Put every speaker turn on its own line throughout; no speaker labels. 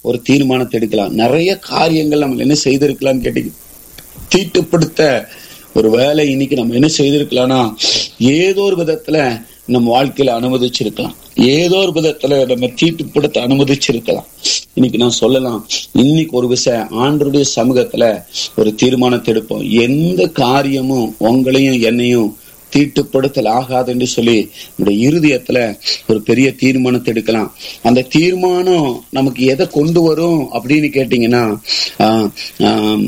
ஒரு தீர்மானத்தை எடுக்கலாம் நிறைய காரியங்கள் நம்ம என்ன செய்திருக்கலாம்னு கேட்டீங்க தீட்டுப்படுத்த ஒரு வேலை இன்னைக்கு நம்ம என்ன செய்திருக்கலாம்னா ஏதோ ஒரு விதத்துல நம்ம வாழ்க்கையில அனுமதிச்சிருக்கலாம் ஏதோ ஒரு விதத்துல நம்ம தீட்டுப்படுத்த அனுமதிச்சிருக்கலாம் இன்னைக்கு நான் சொல்லலாம் இன்னைக்கு ஒரு விஷயம் ஆண்டருடைய சமூகத்துல ஒரு தீர்மானத்தை எடுப்போம் எந்த காரியமும் உங்களையும் என்னையும் தீட்டுப்படுத்தல் ஆகாது என்று சொல்லி நம்முடைய இருதயத்துல ஒரு பெரிய தீர்மானத்தை எடுக்கலாம் அந்த தீர்மானம் நமக்கு எதை கொண்டு வரும் அப்படின்னு கேட்டீங்கன்னா ஆஹ் ஆஹ்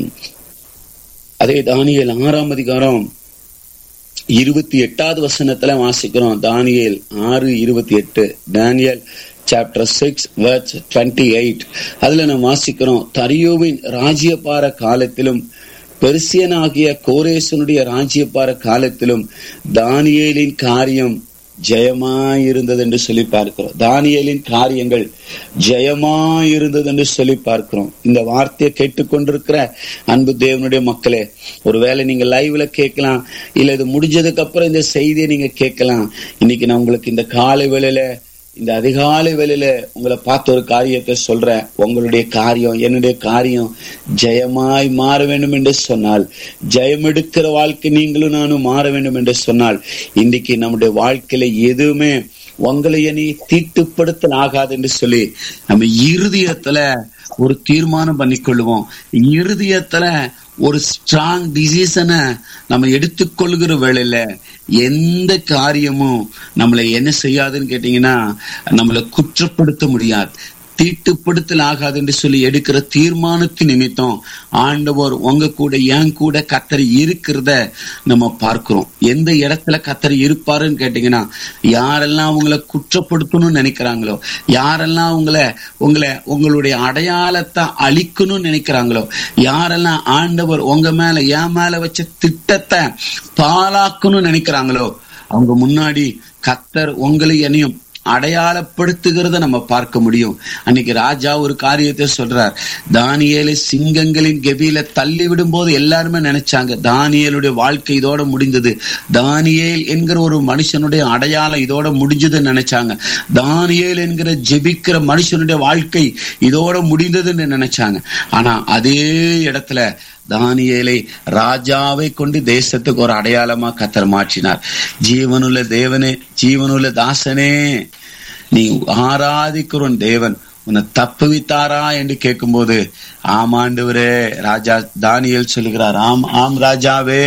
அதே தானியல் ஆறாம் அதிகாரம் இருபத்தி எட்டாவது வசனத்துல வாசிக்கிறோம் தானியல் ஆறு இருபத்தி எட்டு Daniel chapter six words twenty eight அதுல நம்ம வாசிக்கிறோம் தரியோவின் ராஜ்யபார காலத்திலும் பெர்சியனாகிய கோரேசனுடைய ராஜ்யபார காலத்திலும் தானியேலின் காரியம் ஜெயமாயிருந்தது என்று சொல்லி பார்க்கிறோம் தானியலின் காரியங்கள் ஜெயமாயிருந்தது என்று சொல்லி பார்க்கிறோம் இந்த வார்த்தையை கேட்டுக்கொண்டிருக்கிற அன்பு தேவனுடைய மக்களே ஒருவேளை நீங்க லைவ்ல கேட்கலாம் இல்ல இது முடிஞ்சதுக்கு அப்புறம் இந்த செய்தியை நீங்க கேட்கலாம் இன்னைக்கு நான் உங்களுக்கு இந்த காலை வேளையில இந்த அதிகாலை வேளையில உங்களை பார்த்த ஒரு காரியத்தை சொல்றேன் உங்களுடைய காரியம் என்னுடைய காரியம் ஜெயமாய் மாற வேண்டும் என்று சொன்னால் ஜெயம் எடுக்கிற வாழ்க்கை நீங்களும் நானும் மாற வேண்டும் என்று சொன்னால் இன்னைக்கு நம்முடைய வாழ்க்கையில எதுவுமே உங்களை இனி தீட்டுப்படுத்தல் ஆகாது என்று சொல்லி நம்ம இருதயத்துல ஒரு தீர்மானம் பண்ணிக்கொள்வோம் இருதயத்துல ஒரு ஸ்ட்ராங் டிசிஷனை நம்ம எடுத்துக்கொள்கிற வேளையில எந்த காரியமும் நம்மளை என்ன செய்யாதுன்னு கேட்டீங்கன்னா நம்மளை குற்றப்படுத்த முடியாது தீட்டுப்படுத்தல் ஆகாது என்று சொல்லி எடுக்கிற தீர்மானத்தின் நிமித்தம் ஆண்டவர் உங்க கூட என் கூட கத்தர் இருக்கிறத நம்ம பார்க்கிறோம் எந்த இடத்துல கத்தர் இருப்பாருன்னு கேட்டீங்கன்னா யாரெல்லாம் உங்களை குற்றப்படுத்தணும்னு நினைக்கிறாங்களோ யாரெல்லாம் உங்களை உங்களை உங்களுடைய அடையாளத்தை அழிக்கணும்னு நினைக்கிறாங்களோ யாரெல்லாம் ஆண்டவர் உங்க மேல என் மேல வச்ச திட்டத்தை பாலாக்கணும்னு நினைக்கிறாங்களோ அவங்க முன்னாடி கத்தர் உங்களை என்னையும் அடையாளப்படுத்துகிறத நம்ம பார்க்க முடியும் அன்னைக்கு ராஜா ஒரு காரியத்தை சொல்றார் தானியலை சிங்கங்களின் கெபியில தள்ளி விடும் போது எல்லாருமே நினைச்சாங்க தானியலுடைய வாழ்க்கை இதோட முடிந்தது தானியேல் என்கிற ஒரு மனுஷனுடைய அடையாளம் இதோட முடிஞ்சதுன்னு நினைச்சாங்க தானியேல் என்கிற ஜெபிக்கிற மனுஷனுடைய வாழ்க்கை இதோட முடிந்ததுன்னு நினைச்சாங்க ஆனா அதே இடத்துல தானியேலை ராஜாவை கொண்டு தேசத்துக்கு ஒரு அடையாளமா கத்தர் மாற்றினார் ஜீவனுள்ள தேவனே ஜீவனுள்ள தாசனே நீ ஆராதிக்கிற தேவன் உன்னை தப்புவித்தாரா என்று கேட்கும்போது ஆமாண்டவரே ராஜா தானியல் சொல்லுகிறார் ஆம் ஆம் ராஜாவே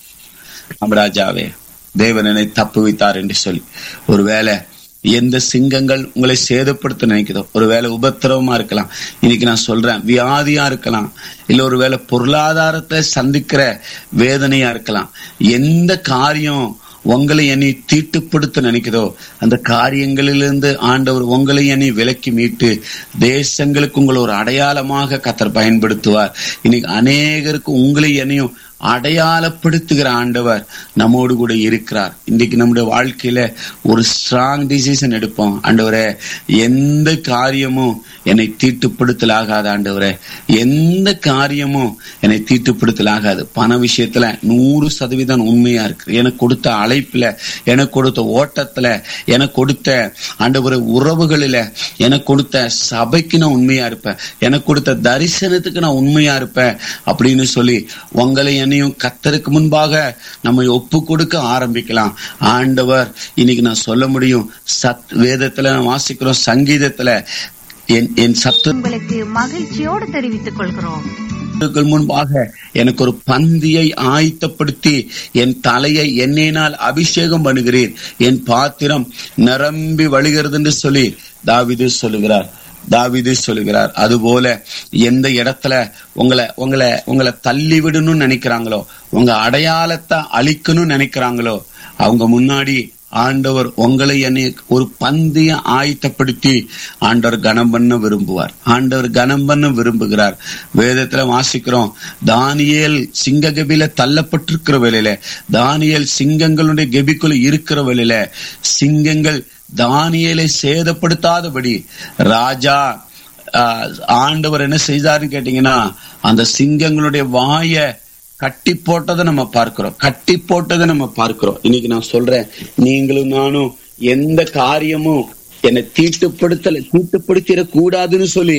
ஆம் ராஜாவே தேவன் என்னை தப்புவித்தார் என்று சொல்லி ஒருவேளை எந்த சிங்கங்கள் உங்களை சேதப்படுத்த நினைக்குதோ ஒருவேளை உபத்திரவமா இருக்கலாம் இன்னைக்கு நான் சொல்றேன் வியாதியா இருக்கலாம் இல்ல ஒருவேளை பொருளாதாரத்தை சந்திக்கிற வேதனையா இருக்கலாம் எந்த காரியம் உங்களை என்னை தீட்டுப்படுத்த நினைக்குதோ அந்த காரியங்களிலிருந்து ஆண்டவர் உங்களை என்னை விலக்கி மீட்டு தேசங்களுக்கு உங்களை ஒரு அடையாளமாக கத்தர் பயன்படுத்துவார் இன்னைக்கு அநேகருக்கு உங்களை என்னையும் அடையாளப்படுத்துகிற ஆண்டவர் நம்மோடு கூட இருக்கிறார் இன்றைக்கு நம்முடைய வாழ்க்கையில ஒரு ஸ்ட்ராங் டிசிஷன் எடுப்போம் ஆண்டவரே எந்த காரியமும் என்னை தீட்டுப்படுத்தலாகாது ஆண்டவரே எந்த காரியமும் என்னை தீட்டுப்படுத்தலாகாது பண விஷயத்துல நூறு சதவீதம் உண்மையா இருக்கு எனக்கு கொடுத்த அழைப்புல எனக்கு கொடுத்த ஓட்டத்துல எனக்கு கொடுத்த ஆண்டவர உறவுகளில எனக்கு கொடுத்த சபைக்கு நான் உண்மையா இருப்பேன் எனக்கு கொடுத்த தரிசனத்துக்கு நான் உண்மையா இருப்பேன் அப்படின்னு சொல்லி உங்களை என்னையும் கத்தருக்கு முன்பாக நம்ம ஒப்பு கொடுக்க ஆரம்பிக்கலாம் ஆண்டவர் இன்னைக்கு நான் சொல்ல முடியும் சத் வேதத்துல நான் வாசிக்கிறோம் சங்கீதத்துல என் என் சத்து
உங்களுக்கு மகிழ்ச்சியோடு தெரிவித்துக் கொள்கிறோம்
சத்துருக்கள் முன்பாக எனக்கு ஒரு பந்தியை ஆயத்தப்படுத்தி என் தலையை எண்ணெயினால் அபிஷேகம் பண்ணுகிறீர் என் பாத்திரம் நிரம்பி வழிகிறது என்று சொல்லி தாவிது சொல்லுகிறார் தாவிது சொல்லுகிறார் அதுபோல எந்த இடத்துல உங்களை உங்களை உங்களை தள்ளி விடணும்னு நினைக்கிறாங்களோ உங்க அடையாளத்தை அழிக்கணும்னு நினைக்கிறாங்களோ அவங்க முன்னாடி ஆண்டவர் உங்களை என்னை ஒரு பந்திய ஆயத்தப்படுத்தி ஆண்டவர் கனம் பண்ண விரும்புவார் ஆண்டவர் கனம் பண்ண விரும்புகிறார் வேதத்துல வாசிக்கிறோம் தானியேல் சிங்க கபில தள்ளப்பட்டிருக்கிற வேலையில தானியேல் சிங்கங்களுடைய கெபிக்குள்ள இருக்கிற வேலையில சிங்கங்கள் தானியலை சேதப்படுத்தாதபடி ராஜா ஆஹ், ஆண்டவர் என்ன செய்தாருன்னு கேட்டீங்கன்னா அந்த சிங்கங்களுடைய வாயை கட்டி போட்டதை நம்ம பார்க்கிறோம் கட்டி போட்டதை நம்ம பார்க்கிறோம் இன்னைக்கு நான் சொல்றேன் நீங்களும் நானும் எந்த காரியமும் என்னை தீட்டுப்படுத்தல தீட்டுப்படுத்திட கூடாதுன்னு சொல்லி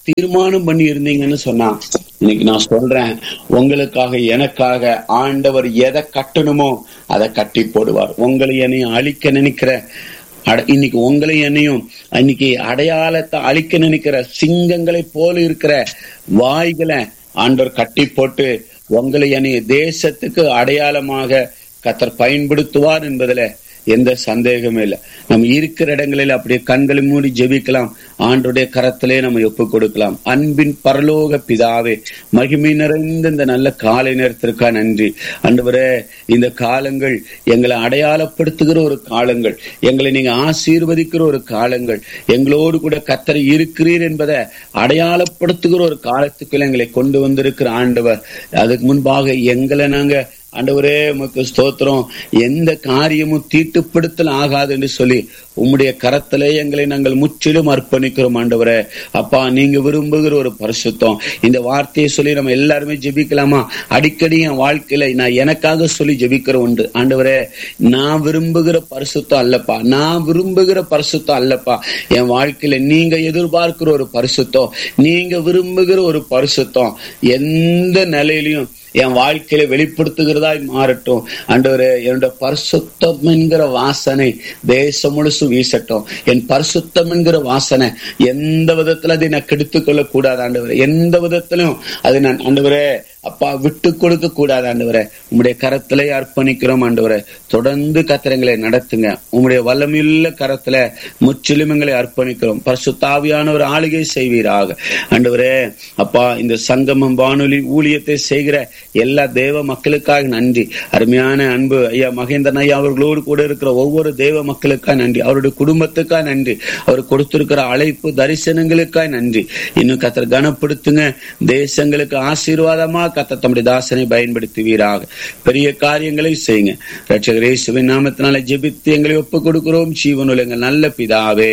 தீர்மானம் பண்ணி இருந்தீங்கன்னு சொன்னா இன்னைக்கு நான் சொல்றேன் உங்களுக்காக எனக்காக ஆண்டவர் எதை கட்டணுமோ அதை கட்டி போடுவார் உங்களை என்னையும் அழிக்க நினைக்கிற அட- இன்னைக்கு உங்களை என்னையும் இன்னைக்கு அடையாளத்தை அழிக்க நினைக்கிற சிங்கங்களை போல இருக்கிற வாய்களை ஆண்டவர் கட்டி போட்டு உங்களை என்னைய தேசத்துக்கு அடையாளமாக கத்தர் பயன்படுத்துவார் என்பதுல எந்த சந்தேகமே இல்லை நம்ம இருக்கிற இடங்களில் அப்படியே கண்களை மூடி ஜெபிக்கலாம் ஆண்டுடைய கரத்திலே நம்ம ஒப்பு கொடுக்கலாம் அன்பின் பரலோக பிதாவே மகிமை நிறைந்த இந்த நல்ல காலை நேரத்திற்கா நன்றி ஆண்டவரே இந்த காலங்கள் எங்களை அடையாளப்படுத்துகிற ஒரு காலங்கள் எங்களை நீங்க ஆசீர்வதிக்கிற ஒரு காலங்கள் எங்களோடு கூட கத்தரை இருக்கிறீர் என்பதை அடையாளப்படுத்துகிற ஒரு காலத்துக்குள்ள எங்களை கொண்டு வந்திருக்கிற ஆண்டவர் அதுக்கு முன்பாக எங்களை நாங்க ஆண்டவரே உமக்கு ஸ்தோத்திரம் எந்த காரியமும் தீட்டுப்படுத்தல் ஆகாது என்று சொல்லி உம்முடைய கரத்திலே எங்களை நாங்கள் முற்றிலும் அர்ப்பணிக்கிறோம் ஆண்டவரே அப்பா நீங்க விரும்புகிற ஒரு பரிசுத்தம் இந்த வார்த்தையை சொல்லி நம்ம எல்லாருமே ஜெபிக்கலாமா அடிக்கடி என் வாழ்க்கையில நான் எனக்காக சொல்லி ஜெபிக்கிற உண்டு ஆண்டவரே நான் விரும்புகிற பரிசுத்தம் அல்லப்பா நான் விரும்புகிற பரிசுத்தம் அல்லப்பா என் வாழ்க்கையில நீங்க எதிர்பார்க்கிற ஒரு பரிசுத்தம் நீங்க விரும்புகிற ஒரு பரிசுத்தம் எந்த நிலையிலையும் என் வாழ்க்கையில வெளிப்படுத்துகிறதாய் மாறட்டும் ஆண்டவரே என்னோட பரிசுத்தம் என்கிற வாசனை தேசம் முழுசும் வீசட்டும் என் பரிசுத்தம் என்கிற வாசனை எந்த விதத்துல அதை நான் கெடுத்துக் கொள்ள கூடாது ஆண்டவரே எந்த விதத்திலும் அதை நான் ஆண்டவரே அப்பா விட்டு கொடுக்க கூடாது ஆண்டவரே உம்முடைய கரத்திலே அர்ப்பணிக்கிறோம் ஆண்டவரே தொடர்ந்து கத்திரங்களை நடத்துங்க உம்முடைய வல்லமையுள்ள கரத்துல முற்றிலும் எங்களை அர்ப்பணிக்கிறோம் பரிசுத்தாவியான ஒரு ஆளுகை செய்வீராக ஆண்டவரே அப்பா இந்த சங்கமம் வானொலி ஊழியத்தை செய்கிற எல்லா தேவ மக்களுக்காக நன்றி அருமையான அன்பு ஐயா மகேந்திரன் ஐயா அவர்களோடு கூட இருக்கிற ஒவ்வொரு தேவ மக்களுக்காக நன்றி அவருடைய குடும்பத்துக்காக நன்றி அவர் கொடுத்திருக்கிற அழைப்பு தரிசனங்களுக்காக நன்றி இன்னும் கத்தர் கனப்படுத்துங்க தேசங்களுக்கு ஆசீர்வாதமா கத்த தம்முடைய தாசனை பயன்படுத்துவீராக பெரிய காரியங்களை செய்யுங்க ரட்சகர் இயேசுவின் நாமத்தினால ஜெபித்து எங்களை ஒப்பு கொடுக்கிறோம் ஜீவனுள்ள எங்கள் நல்ல பிதாவே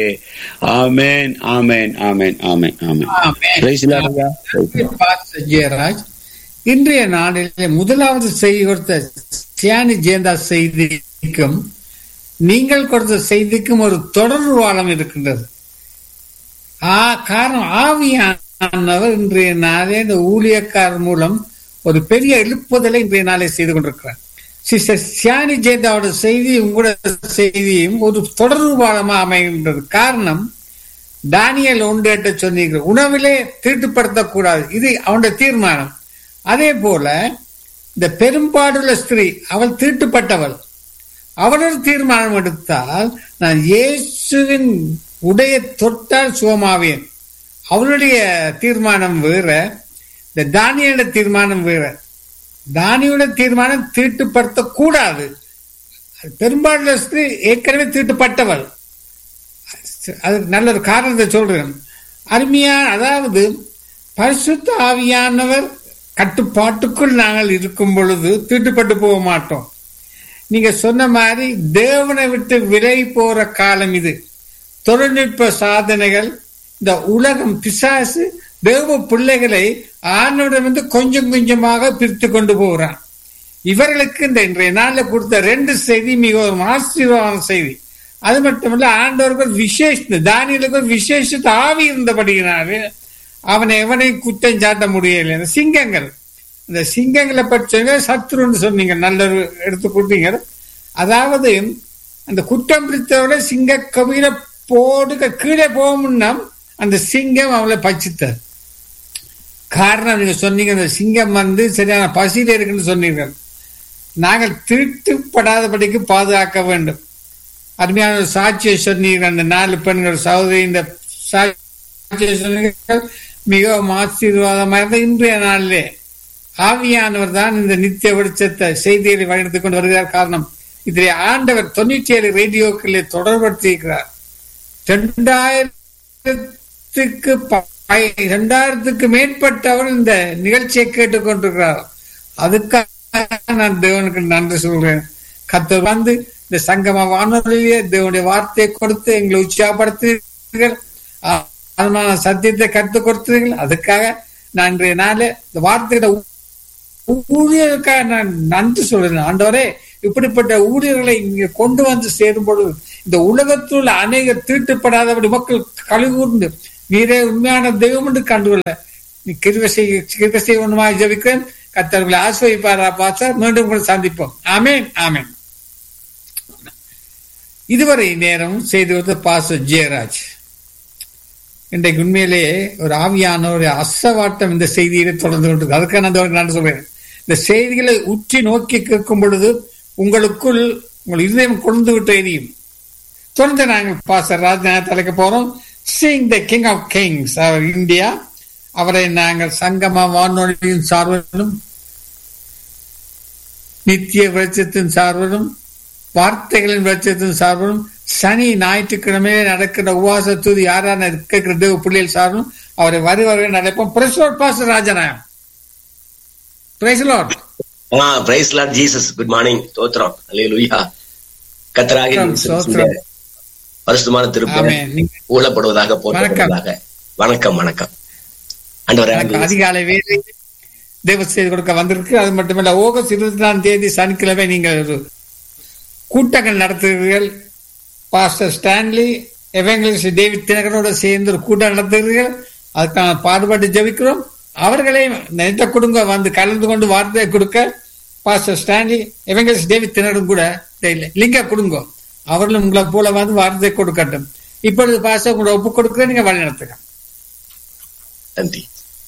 amen amen amen amen amen
amen.
Praise the Lord, ஐயா. Praise the Lord.
Pastor Jayaraj இன்றைய நாளிலே முதலாவது செய்தி கொடுத்த சியானி ஜெயந்தா செய்திக்கும் நீங்கள் கொடுத்த செய்திக்கும் ஒரு தொடர்பு வாழம் இருக்கின்றது ஆ, காரணம் ஆவியானவர் இன்றைய நாளே இந்த ஊழியக்காரர் மூலம் ஒரு பெரிய எழுப்புதலை இன்றைய நாளை செய்து கொண்டிருக்கிறார் சிஸ்டர் சியானி ஜெயந்தாவோட செய்தி உங்களோட செய்தியும் ஒரு தொடர்பு பாலமா அமைகின்றது காரணம் தானியல் ஒன்று சொன்னீங்க உணவிலே தீட்டுப்படுத்தக்கூடாது இது அவனுடைய தீர்மானம் அதே போல இந்த பெரும்பாடுள்ள ஸ்திரீ அவள் தீட்டுப்பட்டவள் அவளோட தீர்மானம் எடுத்தால் நான் இயேசுவின் உடைய தொட்டால் சுகமாவேன் அவளுடைய தீர்மானம் வேற இந்த தானியோட தீர்மானம் வேற தானியோட தீர்மானம் தீட்டுப்படுத்த கூடாது பெரும்பாலுள்ள ஸ்திரீ ஏற்கனவே தீட்டுப்பட்டவள் அதுக்கு நல்ல ஒரு காரணத்தை சொல்றேன் அருமையா அதாவது பரிசுத்த ஆவியானவர் கட்டுப்பாட்டுக்குள் நாங்கள் இருக்கும் பொழுது தீட்டுப்பட்டு போக மாட்டோம் நீங்க சொன்ன மாதிரி தேவனை விட்டு விலகி போற காலம் இது தொழில்நுட்ப சாதனைகள் இந்த உலகம் பிசாசு தேவ பிள்ளைகளை ஆணவரிடமிருந்து கொஞ்சம் கொஞ்சமாக பிரித்து கொண்டு போகிறான் இவர்களுக்கு இந்த இன்றைய நாளில் கொடுத்த ரெண்டு செய்தி மிகவும் ஆசீர்வாதமான செய்தி அது மட்டுமல்ல ஆண்டவருக்கு ஒரு விசேஷ தானியலுக்கு ஒரு விசேஷ ஆவி இருந்தபடியினாலே அவனை எவனையும் குற்றம் சாட்ட முடியலை இந்த சிங்கங்கள் இந்த சிங்கங்களை பற்றி சத்ருன்னு சொன்னீங்க நல்ல ஒரு எடுத்து கொடுத்தீங்க அதாவது அந்த குற்றம் பிடித்தவரை சிங்க கவிர போடுக கீழே போகும்னா அந்த சிங்கம் அவளை பச்சித்தார் காரணம் நீங்க சொன்னீங்க அந்த சிங்கம் வந்து சரியான பசியில இருக்குன்னு சொன்னீர்கள் நாங்கள் திருட்டுப்படாதபடிக்கு பாதுகாக்க வேண்டும் அருமையான ஒரு சாட்சியை சொன்னீர்கள் அந்த நாலு பெண்கள் சகோதரி இந்த சாட்சியை சொன்னீர்கள் மிகவும் ஆசீர்வாதமாக இருந்த இன்றைய நாளிலே ஆவியானவர் தான் இந்த நித்திய வெளிச்சத்தை செய்தியை வழிநடத்திக் கொண்டு வருகிறார் காரணம் இதிலே ஆண்டவர் தொண்ணூற்றி ஏழு ரேடியோக்களை தொடர்படுத்தியிருக்கிறார் ரெண்டாயிரத்துக்கு இரண்டாயிரத்துக்கு மேற்பட்டவர் இந்த நிகழ்ச்சியை கேட்டுக்கொண்டிருக்கிறார் அதுக்காக நான் தேவனுக்கு நன்றி சொல்றேன் கத்தர் வந்து இந்த சங்கம வானொலியிலே தேவனுடைய வார்த்தையை கொடுத்து எங்களை உற்சாகப்படுத்துகிறீர்கள் அதனால சத்தியத்தை கற்றுக் கொடுத்தீர்கள் அதுக்காக நான் இன்றைய நாளே இந்த வார்த்தைகளை ஊழியருக்காக நான் நன்றி சொல்றேன் ஆண்டவரே இப்படிப்பட்ட ஊழியர்களை இங்க கொண்டு வந்து சேரும் பொழுது இந்த உலகத்தில் உள்ள அநேக தீட்டுப்படாதபடி மக்கள் கழிவுர்ந்து நீரே உண்மையான தெய்வம் என்று கண்டுகொள்ள நீ கிருவசை கிருவசை ஒன்றுமாக ஜபிக்கிறேன் கத்தர்களை ஆசிரியப்பாரா பார்த்தா மீண்டும் கூட சந்திப்போம் ஆமேன் ஆமேன் இதுவரை நேரம் செய்து வந்த பாச ஜெயராஜ் இன்றைக்கு உண்மையிலே ஒரு ஆவியான ஒரு அசவாட்டம் இந்த செய்தியிலே தொடர்ந்து கொண்டு அதுக்காக நான் நான் சொல்றேன் இந்த செய்திகளை உற்றி நோக்கி கேட்கும் பொழுது உங்களுக்குள் உங்கள் இதயம் கொண்டு விட்டு எரியும் தொடர்ந்து நாங்கள் பாச ராஜ்நாத் தலைக்க போறோம் Singh the king of kings அவர் இந்தியா அவரை நாங்கள் சங்கம வானொலியின் சார்பிலும் நித்திய வெளிச்சத்தின் சார்பிலும் வார்த்தைகளின் வெளிச்சத்தின் சார்பிலும் சனி ஞாயிற்றுக்கிழமையிலே நடக்கிற உபவாச தூதி யாரான கேட்கிற தேவ பிள்ளைகள் சார்பிலும் அவரை வருவரை நடப்போம் பிரசோட் பாச ராஜநாயம் பிரைஸ்லோட்
ஆ praise lord Jesus good morning தோத்திரம் அல்லேலூயா கத்தராகி
ஸ்தோத்திரம்.
பரிசுத்தமான திருப்பி
ஆமென். நீங்க-
ஊழப்படுவதாக போற்றப்படுவதாக வணக்கம் வணக்கம் ஆண்டவரே
எனக்கு அதிகாலை வேலை தேவ செய்தி கொடுக்க வந்திருக்கு அது மட்டுமல்ல ஆகஸ்ட் இருபத்தி நாலாம் தேதி சனிக்கிழமை நீங்கள் ஒரு கூட்டங்கள் நடத்துகிறீர்கள் பாஸ்டர் ஸ்டான்லி எவங்கிலிஸ் டேவிட் தினகரோட சேர்ந்து ஒரு கூட்டம் நடத்துகிறீர்கள் அதுக்கான பாடுபாட்டு ஜெபிக்கிறோம் அவர்களே நினைத்த கொடுங்க வந்து கலந்து கொண்டு வார்த்தையை கொடுக்க பாஸ்டர் ஸ்டான்லி எவங்கிலிஸ் டேவிட் தினகரும் கூட தெரியல லிங்க கொடுங்க அவர்களும் உங்களை போல வந்து வார்த்தை கொடுக்கட்டும் இப்பொழுது பாஸ்டர் உங்களை ஒப்பு கொடுக்க நீங்க வழி நடத்துங்க
நன்றி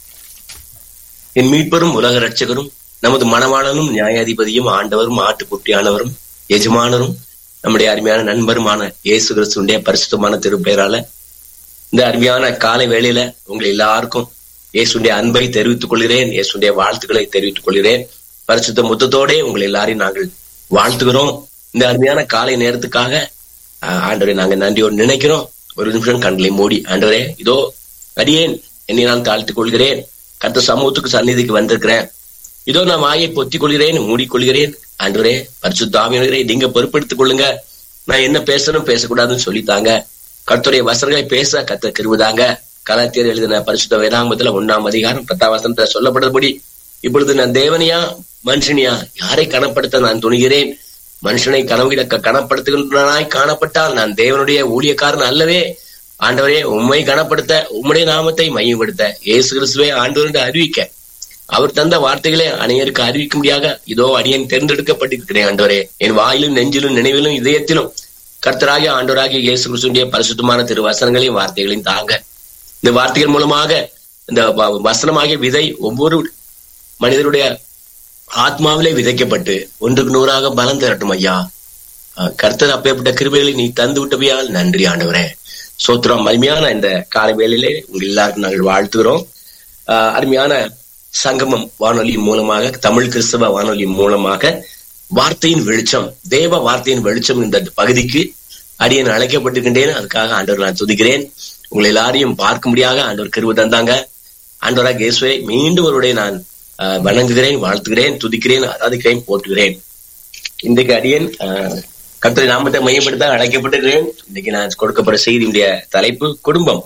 என் மீட்பரும் உலக ரட்சகரும் நமது மணவாளனும் நியாயாதிபதியும் ஆண்டவரும் ஆட்டுக்குட்டியானவரும் எஜமானரும் நம்முடைய அருமையான நண்பருமான இயேசு கிறிஸ்துடைய பரிசுத்தமான திருப்பெயரால இந்த அருமையான காலை வேளையில உங்களை எல்லாருக்கும் இயேசுடைய அன்பை தெரிவித்துக் கொள்கிறேன் இயேசுடைய வாழ்த்துக்களை தெரிவித்துக் கொள்கிறேன் பரிசுத்த முத்தத்தோடே உங்களை எல்லாரையும் நாங்கள் வாழ்த்துகிறோம் இந்த அருமையான காலை நேரத்துக்காக ஆஹ், ஆண்டவரை நாங்கள் நன்றியோடு நினைக்கிறோம் ஒரு நிமிஷம் கண்களை மூடி ஆண்டவரே இதோ அடியேன் என்னை நான் தாழ்த்துக் கொள்கிறேன் கத்த சமூகத்துக்கு சந்நிதிக்கு வந்திருக்கிறேன் இதோ நான் வாயை பொத்திக் கொள்கிறேன் மூடிக்கொள்கிறேன் ஆண்டவரே பரிசுத்தாமியவரே நீங்க பொறுப்பெடுத்துக் கொள்ளுங்க நான் என்ன பேசணும் பேசக்கூடாதுன்னு சொல்லித்தாங்க கர்த்தருடைய வசனங்களை பேச கத்த கிருவுதாங்க கலாத்தியர் எழுதின பரிசுத்த வேதாங்கத்துல ஒண்ணாம் அதிகாரம் பத்தாம் வசனத்துல சொல்லப்படுறபடி இப்பொழுது நான் தேவனியா மனுஷனியா யாரை கனப்படுத்த நான் துணிகிறேன் மனுஷனை கனவிட கனப்படுத்துகின்றனாய் காணப்பட்டால் நான் தேவனுடைய ஊழியக்காரன் அல்லவே ஆண்டவரே உம்மை கனப்படுத்த உம்முடைய நாமத்தை மையப்படுத்த இயேசு கிறிஸ்துவை ஆண்டவருடைய அறிவிக்க அவர் தந்த வார்த்தைகளை அனைவருக்கு அறிவிக்கும்படியாக இதோ அடியேன் தேர்ந்தெடுக்கப்பட்டிருக்கிறேன் ஆண்டவரே என் வாயிலும் நெஞ்சிலும் நினைவிலும் இதயத்திலும் கர்த்தராகிய ஆண்டவராகிய இயேசு கிறிஸ்துடைய பரிசுத்தமான திருவசனங்களையும் வார்த்தைகளையும் தாங்க இந்த வார்த்தைகள் மூலமாக இந்த வ- வசனமாகிய விதை ஒவ்வொரு மனிதனுடைய ஆத்மாவிலே விதைக்கப்பட்டு ஒன்றுக்கு நூறாக பலம் திரட்டும் ஐயா அஹ் கர்த்தர் அப்பேற்பட்ட கிருபைகளை நீ தந்து விட்டவையால் நன்றி ஆண்டவரே சோத்திரம் அருமையான இந்த காலை வேளையிலே உங்கள் எல்லாருக்கும் நாங்கள் வாழ்த்துகிறோம் அஹ் அருமையான சங்கமம் வானொலி மூலமாக தமிழ் கிறிஸ்தவ வானொலி மூலமாக வார்த்தையின் வெளிச்சம் தேவ வார்த்தையின் வெளிச்சம் இந்த பகுதிக்கு அடியேன் அழைக்கப்பட்டிருக்கின்றேன் அதுக்காக ஆண்டவர் நான் துதிக்கிறேன் உங்களை எல்லாரையும் பார்க்கும்படியாக ஆண்டவர் கிருபை தந்தாங்க ஆண்டவராக இயேசுவை மீண்டும் ஒருவரை நான் அஹ், வணங்குகிறேன் வாழ்த்துகிறேன் துதிக்கிறேன் ஆராதிக்கிறேன் போற்றுகிறேன் இன்றைக்கு அடியேன் அஹ், கர்த்தரை நாமத்தை மையப்படுத்த அழைக்கப்பட்டிருக்கிறேன் இன்னைக்கு நான் கொடுக்கப்பட்ட செய்தியுடைய தலைப்பு குடும்பம்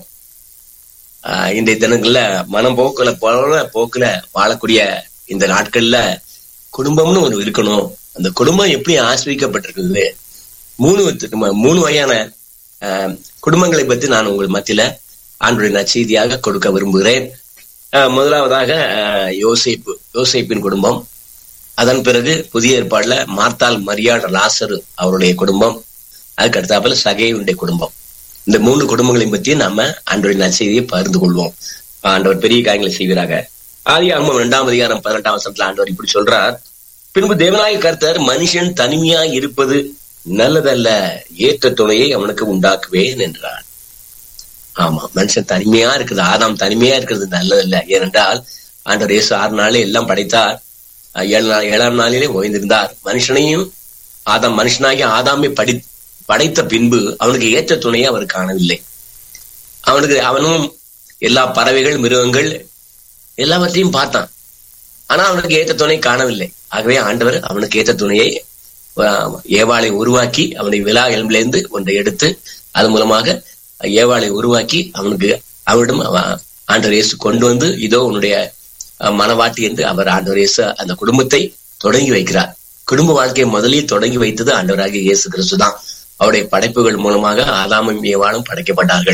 ஆஹ் இன்றைய தினங்கள்ல மனம் போக்குல போல போக்குல வாழக்கூடிய இந்த நாட்கள்ல குடும்பம்னு ஒரு இருக்கணும் அந்த குடும்பம் எப்படி ஆசிரியக்கப்பட்டிருக்குது மூணு வித்து- மூணு வகையான ஆஹ், குடும்பங்களை பத்தி நான் உங்கள் மத்தியில ஆண்டுடைய நச்செய்தியாக கொடுக்க விரும்புகிறேன் ஆஹ், முதலாவதாக ஆஹ், யோசேப்பு யோசேப்பின் குடும்பம் அதன் பிறகு புதிய ஏற்பாடுல மார்த்தால் மரியாள் லாசரு அவருடைய குடும்பம் அதுக்கு அடுத்தாப்புல சகையுடைய குடும்பம் இந்த மூன்று குடும்பங்களையும் பத்தி நாம ஆண்டவரின் நற்செய்தியை பகிர்ந்து கொள்வோம் ஆண்டவர் பெரிய காரியங்களை செய்வீராக ஆதி ஆகமம் இரண்டாம் அதிகாரம் பதினெட்டாம் வருஷத்துல ஆண்டவர் இப்படி சொல்றார் பின்பு தேவநாய கர்த்தர் மனுஷன் தனிமையாய் இருப்பது நல்லதல்ல ஏற்ற துணையை அவனுக்கு உண்டாக்குவேன் என்றார் ஆமா மனுஷன் தனிமையா இருக்குது ஆதாம் தனிமையா இருக்கிறது நல்லதல்ல ஏனென்றால் ஆண்டவர் இயேசு ஆறு நாளே எல்லாம் படைத்தார் அஹ் ஏழு நாள் ஏழாம் நாளிலே ஓய்ந்திருந்தார் மனுஷனையும் ஆதாம் மனுஷனாகி ஆதாமை படி படைத்த பின்பு அவனுக்கு ஏற்ற துணையை அவர் காணவில்லை அவனுக்கு அவனும் எல்லா பறவைகள் மிருகங்கள் எல்லாவற்றையும் பார்த்தான் ஆனா அவனுக்கு ஏற்ற துணை காணவில்லை ஆகவே ஆண்டவர் அவனுக்கு ஏற்ற துணையை அஹ், ஏவாளை உருவாக்கி அவனை விழா எலும்பிலிருந்து ஒன்றை எடுத்து அது மூலமாக ஏவாளை உருவாக்கி அவனுக்கு அவனிடம் அவ- ஆண்டவர் இயேசு கொண்டு வந்து இதோ உன்னுடைய அஹ், மனவாட்டி என்று அவர் ஆண்டவர் இயேசு அந்த குடும்பத்தை தொடங்கி வைக்கிறார் குடும்ப வாழ்க்கையை முதலில் தொடங்கி வைத்தது ஆண்டவராகிய இயேசு கிறிஸ்து தான் அவருடைய படைப்புகள் மூலமாக ஆதாமும் ஏவாளும் படைக்கப்பட்டார்கள்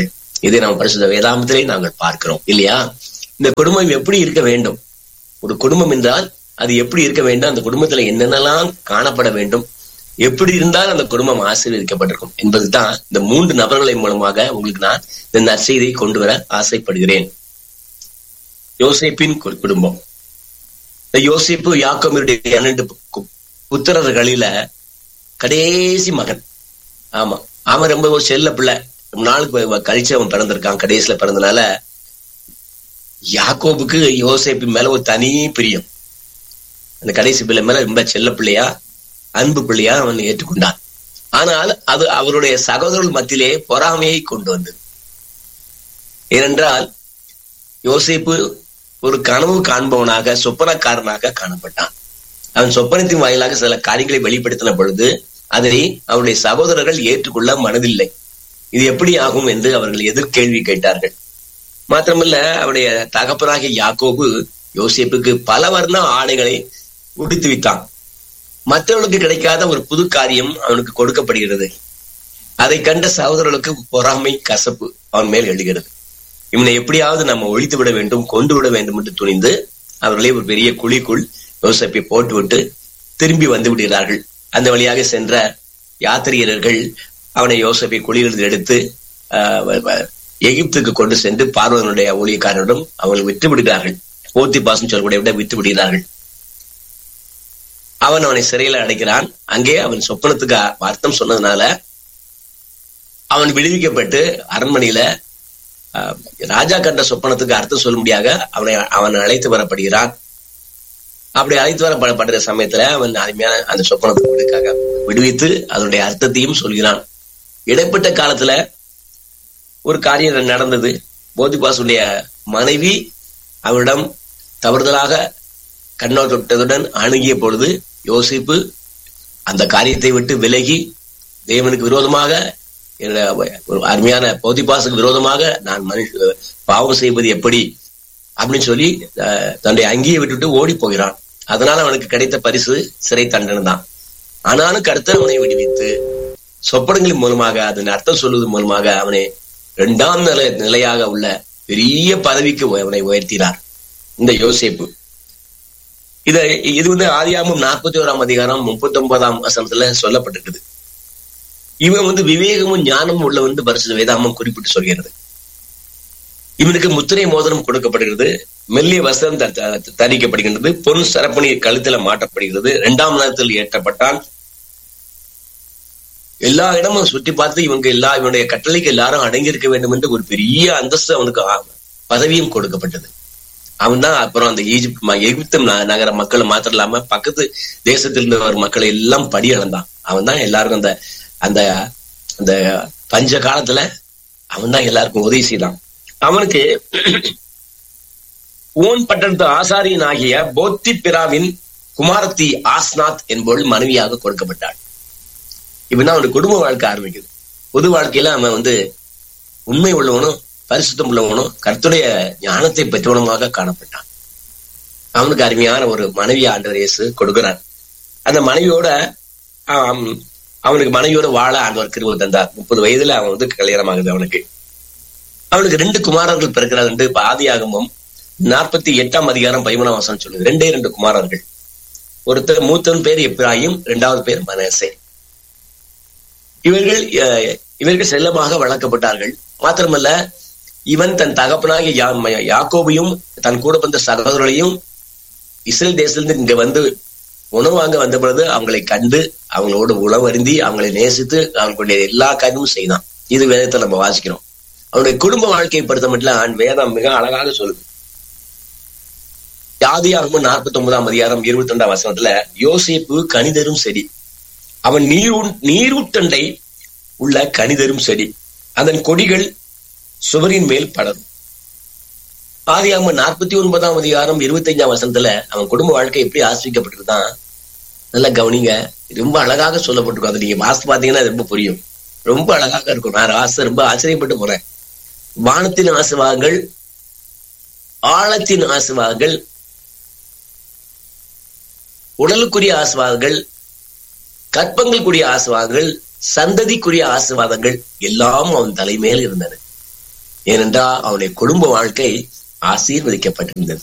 இதை நாம் பரிசுத்த வேதாமத்திலே நாங்கள் பார்க்கிறோம் இல்லையா இந்த குடும்பம் எப்படி இருக்க வேண்டும் ஒரு குடும்பம் என்றால் அது எப்படி இருக்க வேண்டும் அந்த குடும்பத்துல என்னென்னலாம் காணப்பட வேண்டும் எப்படி இருந்தால் அந்த குடும்பம் ஆசீர்வதிக்கப்பட்டிருக்கும் என்பதுதான் இந்த மூன்று நபர்களின் மூலமாக உங்களுக்கு நான் இந்த நற்செய்தியை கொண்டு வர ஆசைப்படுகிறேன் யோசேப்பின் கு- குடும்பம் இந்த யோசேப்பு யாக்கோமியுடைய இரண்டு பு- புத்திரர்களில கடைசி மகன் ஆமா அவன் ரொம்ப ஒரு செல்ல பிள்ளை ரொம்ப நாளுக்கு வ- கழிச்சு அவன் பிறந்திருக்கான் கடைசியில பிறந்தனால யாக்கோபுக்கு யோசேப்பு மேல ஒரு தனி பிரியம் அந்த கடைசி பிள்ளை மேல ரொம்ப செல்ல பிள்ளையா அன்பு பிள்ளையா அவன் ஏற்றுக்கொண்டான் ஆனால் அது அவருடைய சகோதரர்கள் மத்தியிலே பொறாமையை கொண்டு வந்தது ஏனென்றால் யோசேப்பு ஒரு கனவு காண்பவனாக சொப்பனக்காரனாக காணப்பட்டான் அவன் சொப்பனத்தின் வாயிலாக சில காரியங்களை வெளிப்படுத்தின பொழுது அதை அவருடைய சகோதரர்கள் ஏற்றுக்கொள்ள மனதில்லை இது எப்படி ஆகும் என்று அவர்கள் எதிர்கேள்வி கேட்டார்கள் மாத்திரமல்ல அவருடைய தகப்பனாகிய யாக்கோபு யோசேப்புக்கு பல வர்ண ஆடைகளை உடுத்து வித்தான் மற்றவர்களுக்கு கிடைக்காத ஒரு புது காரியம் அவனுக்கு கொடுக்கப்படுகிறது அதை கண்ட சகோதரர்களுக்கு பொறாமை கசப்பு அவன் மேல் எழுகிறது இவனை எப்படியாவது நம்ம ஒழித்து விட வேண்டும் கொண்டு விட வேண்டும் என்று துணிந்து அவர்களை ஒரு பெரிய குழிக்குள் யோசப்பை போட்டுவிட்டு திரும்பி வந்து விடுகிறார்கள் அந்த வழியாக சென்ற யாத்திரியர்கள் அவனை யோசப்பை குழியிலிருந்து எடுத்து ஆஹ், வ- வ- எகிப்துக்கு கொண்டு சென்று பார்வனுடைய ஊழியக்காரரிடம் அவர்கள் விட்டு விடுகிறார்கள் போத்தி பாசம் சொல்லக்கூடிய விட விட்டு விடுகிறார்கள் அவன் அவனை சிறையில அடைக்கிறான் அங்கே அவன் சொப்பனத்துக்கு அ- அர்த்தம் சொன்னதுனால அவன் விடுவிக்கப்பட்டு அரண்மனையில ஆஹ், ராஜா கண்ட சொப்பனத்துக்கு அர்த்தம் சொல்லும்படியாக அவனை அவன் அழைத்து வரப்படுகிறான் அப்படி அழைத்து வரப்படுற சமயத்துல அவன் அருமையான அந்த சொப்பனத்தை விடுக்காக விடுவித்து அதனுடைய அர்த்தத்தையும் சொல்கிறான் இடைப்பட்ட காலத்துல ஒரு காரியம் நடந்தது போதிபாசுடைய மனைவி அவரிடம் தவறுதலாக கண்ணோட்டத்துடன் அணுகிய பொழுது யோசிப்பு அந்த காரியத்தை விட்டு விலகி தேவனுக்கு விரோதமாக என்னுடைய ஒரு அருமையான போதிபாசுக்கு விரோதமாக நான் மனுஷ பாவம் செய்வது எப்படி அப்படின்னு சொல்லி அஹ், தன்னுடைய அங்கியை விட்டுட்டு ஓடி போகிறான் அதனால அவனுக்கு கிடைத்த பரிசு சிறை தண்டனை தான் ஆனாலும் கருத்து அவனை விடுவித்து சொப்பனங்களின் மூலமாக அதன் அர்த்தம் சொல்வதன் மூலமாக அவனை இரண்டாம் நிலை நிலையாக உள்ள பெரிய பதவிக்கு அவனை உயர்த்தினார் இந்த யோசேப்பு இத இது வந்து ஆதியாமம் நாற்பத்தி ஓராம் அதிகாரம் முப்பத்தி ஒன்பதாம் வசனத்துல சொல்லப்பட்டிருக்குது இவன் வந்து விவேகமும் ஞானமும் உள்ள வந்து பரிசு வேதாமம் குறிப்பிட்டு சொல்கிறது இவனுக்கு முத்திரை மோதிரம் கொடுக்கப்படுகிறது மெல்லிய வஸ்திரம் த- த- தரிக்கப்படுகின்றது பொன் சரப்பணி கழுத்துல மாட்டப்படுகிறது இரண்டாம் நேரத்தில் ஏற்றப்பட்டான் எல்லா இடமும் சுற்றி பார்த்து இவங்க எல்லா இவனுடைய கட்டளைக்கு எல்லாரும் அடங்கி இருக்க வேண்டும் என்று ஒரு பெரிய அந்தஸ்து அவனுக்கு ஆ- பதவியும் கொடுக்கப்பட்டது அவன் தான் அப்புறம் அந்த ஈஜிப்ட் ம- எகிப்து ந- நகர மக்களை மாத்திரம் இல்லாம பக்கத்து தேசத்தில் இருந்து வரும் மக்களை எல்லாம் படி அளந்தான் அவன் தான் எல்லாருக்கும் அந்த அந்த அந்த பஞ்ச காலத்துல அவன் தான் எல்லாருக்கும் உதவி செய்தான் அவனுக்கு ஊன் பட்டணத்து ஆசாரியன் ஆகிய போத்தி பிராவின் குமாரத்தி ஆஸ்நாத் என்பவள் மனைவியாக கொடுக்கப்பட்டாள் இப்பதான் அவனுடைய குடும்ப வாழ்க்கை ஆரம்பிக்குது பொது வாழ்க்கையில அவன் வந்து உண்மை உள்ளவனும் பரிசுத்தம் உள்ளவனும் கர்த்தருடைய ஞானத்தை பெற்றவனுமாக காணப்பட்டான் அவனுக்கு அருமையான ஒரு மனைவி ஆண்டவர் இயேசு கொடுக்கிறார் அந்த மனைவியோட ஆம், அவனுக்கு மனைவியோட வாழ ஆண்டவர் கிருபை தந்தார் முப்பது வயதுல அவன் வந்து கல்யாணம் ஆகுது அவனுக்கு அவனுக்கு ரெண்டு குமாரர்கள் பிறக்கிறார் என்று இப்ப ஆதியாகமம் நாற்பத்தி எட்டாம் அதிகாரம் பதிமூணாம் வசனம் சொல்லுது ரெண்டே ரெண்டு குமாரர்கள் ஒருத்தர் மூத்தவன் பேர் எப்ராஹிம் இரண்டாவது பேர் மனசே இவர்கள் அஹ், இவர்கள் செல்லமாக வளர்க்கப்பட்டார்கள் மாத்திரமல்ல இவன் தன் தகப்பனாகிய யா- யாக்கோபையும் தன் கூட வந்த சகோதரர்களையும் இஸ்ரேல் தேசத்திலிருந்து இங்க வந்து உணவு வாங்க வந்த பொழுது அவங்களை கண்டு அவங்களோட உணவு அருந்தி அவங்களை நேசித்து அவங்களுடைய எல்லா காரியமும் செய்தான் இது வேதத்தை நம்ம வாசிக்கிறோம் அவனுடைய குடும்ப வாழ்க்கையை பொறுத்த மட்டும் ஆண் வேதம் மிக அழகாக சொல்லுது ஆதியாகமம் நாற்பத்தி ஒன்பதாம் அதிகாரம் இருபத்தி ரெண்டாம் வசனத்துல யோசேப்பு கனிதரும் செடி அவன் நீரூ நீரூட்டண்டை உள்ள கனிதரும் செடி அதன் கொடிகள் சுவரின் மேல் படரும் ஆதியாகமம் நாற்பத்தி ஒன்பதாம் அதிகாரம் இருபத்தைந்தாம் வசனத்துல அவன் குடும்ப வாழ்க்கை எப்படி ஆசிரிக்கப்பட்டிருந்தான் நல்லா கவனிங்க ரொம்ப அழகாக சொல்லப்பட்டிருக்கும் அதை நீங்க வாசித்து பாத்தீங்கன்னா அது ரொம்ப புரியும் ரொம்ப அழகாக இருக்கும் நான் ஆசை ரொம்ப ஆச்சரியப்பட்டு போறேன் வானத்தின் ஆசிர்வாதங்கள் ஆழத்தின் ஆசிர்வாதங்கள் உடலுக்குரிய ஆசிர்வாதங்கள் கற்பங்களுக்குரிய ஆசிர்வாதங்கள் சந்ததிக்குரிய ஆசிர்வாதங்கள் எல்லாம் அவன் தலைமையில் இருந்தது ஏனென்றால் அவனுடைய குடும்ப வாழ்க்கை ஆசீர்வதிக்கப்பட்டிருந்தது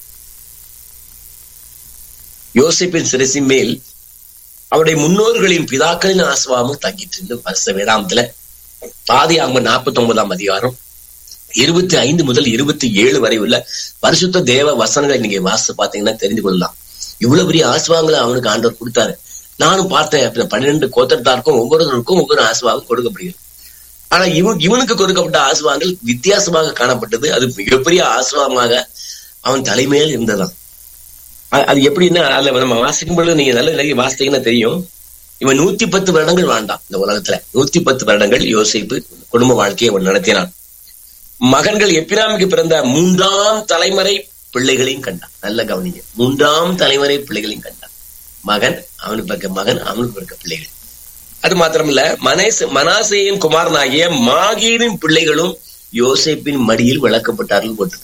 யோசிப்பின் சிரசின் மேல் அவருடைய முன்னோர்களின் பிதாக்களின் ஆசுவாமும் தங்கிட்டு இருந்து வருஷ வேதாந்தத்துல பாதி அவங்க நாற்பத்தி ஒன்பதாம் அதிகாரம் இருபத்தி ஐந்து முதல் இருபத்தி ஏழு வரை உள்ள பரிசுத்த தேவ வசனங்களை நீங்க வாசித்து பாத்தீங்கன்னா தெரிந்து கொள்ளலாம் இவ்வளவு பெரிய ஆசுவாங்களை அவனுக்கு ஆண்டவர் கொடுத்தாரு நானும் பார்த்தேன் அப்ப பன்னிரெண்டு கோத்திரத்தாருக்கும் ஒவ்வொருவருக்கும் ஒவ்வொரு ஆசுவாகம் கொடுக்கப்படுகிறது ஆனா இவன் இவனுக்கு கொடுக்கப்பட்ட ஆசுவாங்கள் வித்தியாசமாக காணப்பட்டது அது மிகப்பெரிய ஆசுவாமாக அவன் தலைமையில் இருந்ததாம் அ- அது எப்படின்னா அதுல நம்ம வாசிக்கும் பொழுது நீங்க நல்ல நிறைய வாசித்தீங்கன்னா தெரியும் இவன் நூத்தி பத்து வருடங்கள் வாழ்ந்தான் இந்த உலகத்துல நூத்தி பத்து வருடங்கள் யோசிப்பு குடும்ப வாழ்க்கையை அவன் நடத்தினான் மகன்கள் எப்பிராமிக்கு பிறந்த மூன்றாம் தலைமுறை பிள்ளைகளையும் கண்டான் நல்ல கவனிங்க மூன்றாம் தலைமுறை பிள்ளைகளையும் கண்டான் மகன் அவனுக்கு பிறக்க மகன் அவனுக்கு பிறக்க பிள்ளைகள் அது மாத்திரமல்ல மனேச மனாசேயின் குமாரனாகிய மாகீரின் பிள்ளைகளும் யோசேப்பின் மடியில் விளக்கப்பட்டார்கள் போட்டது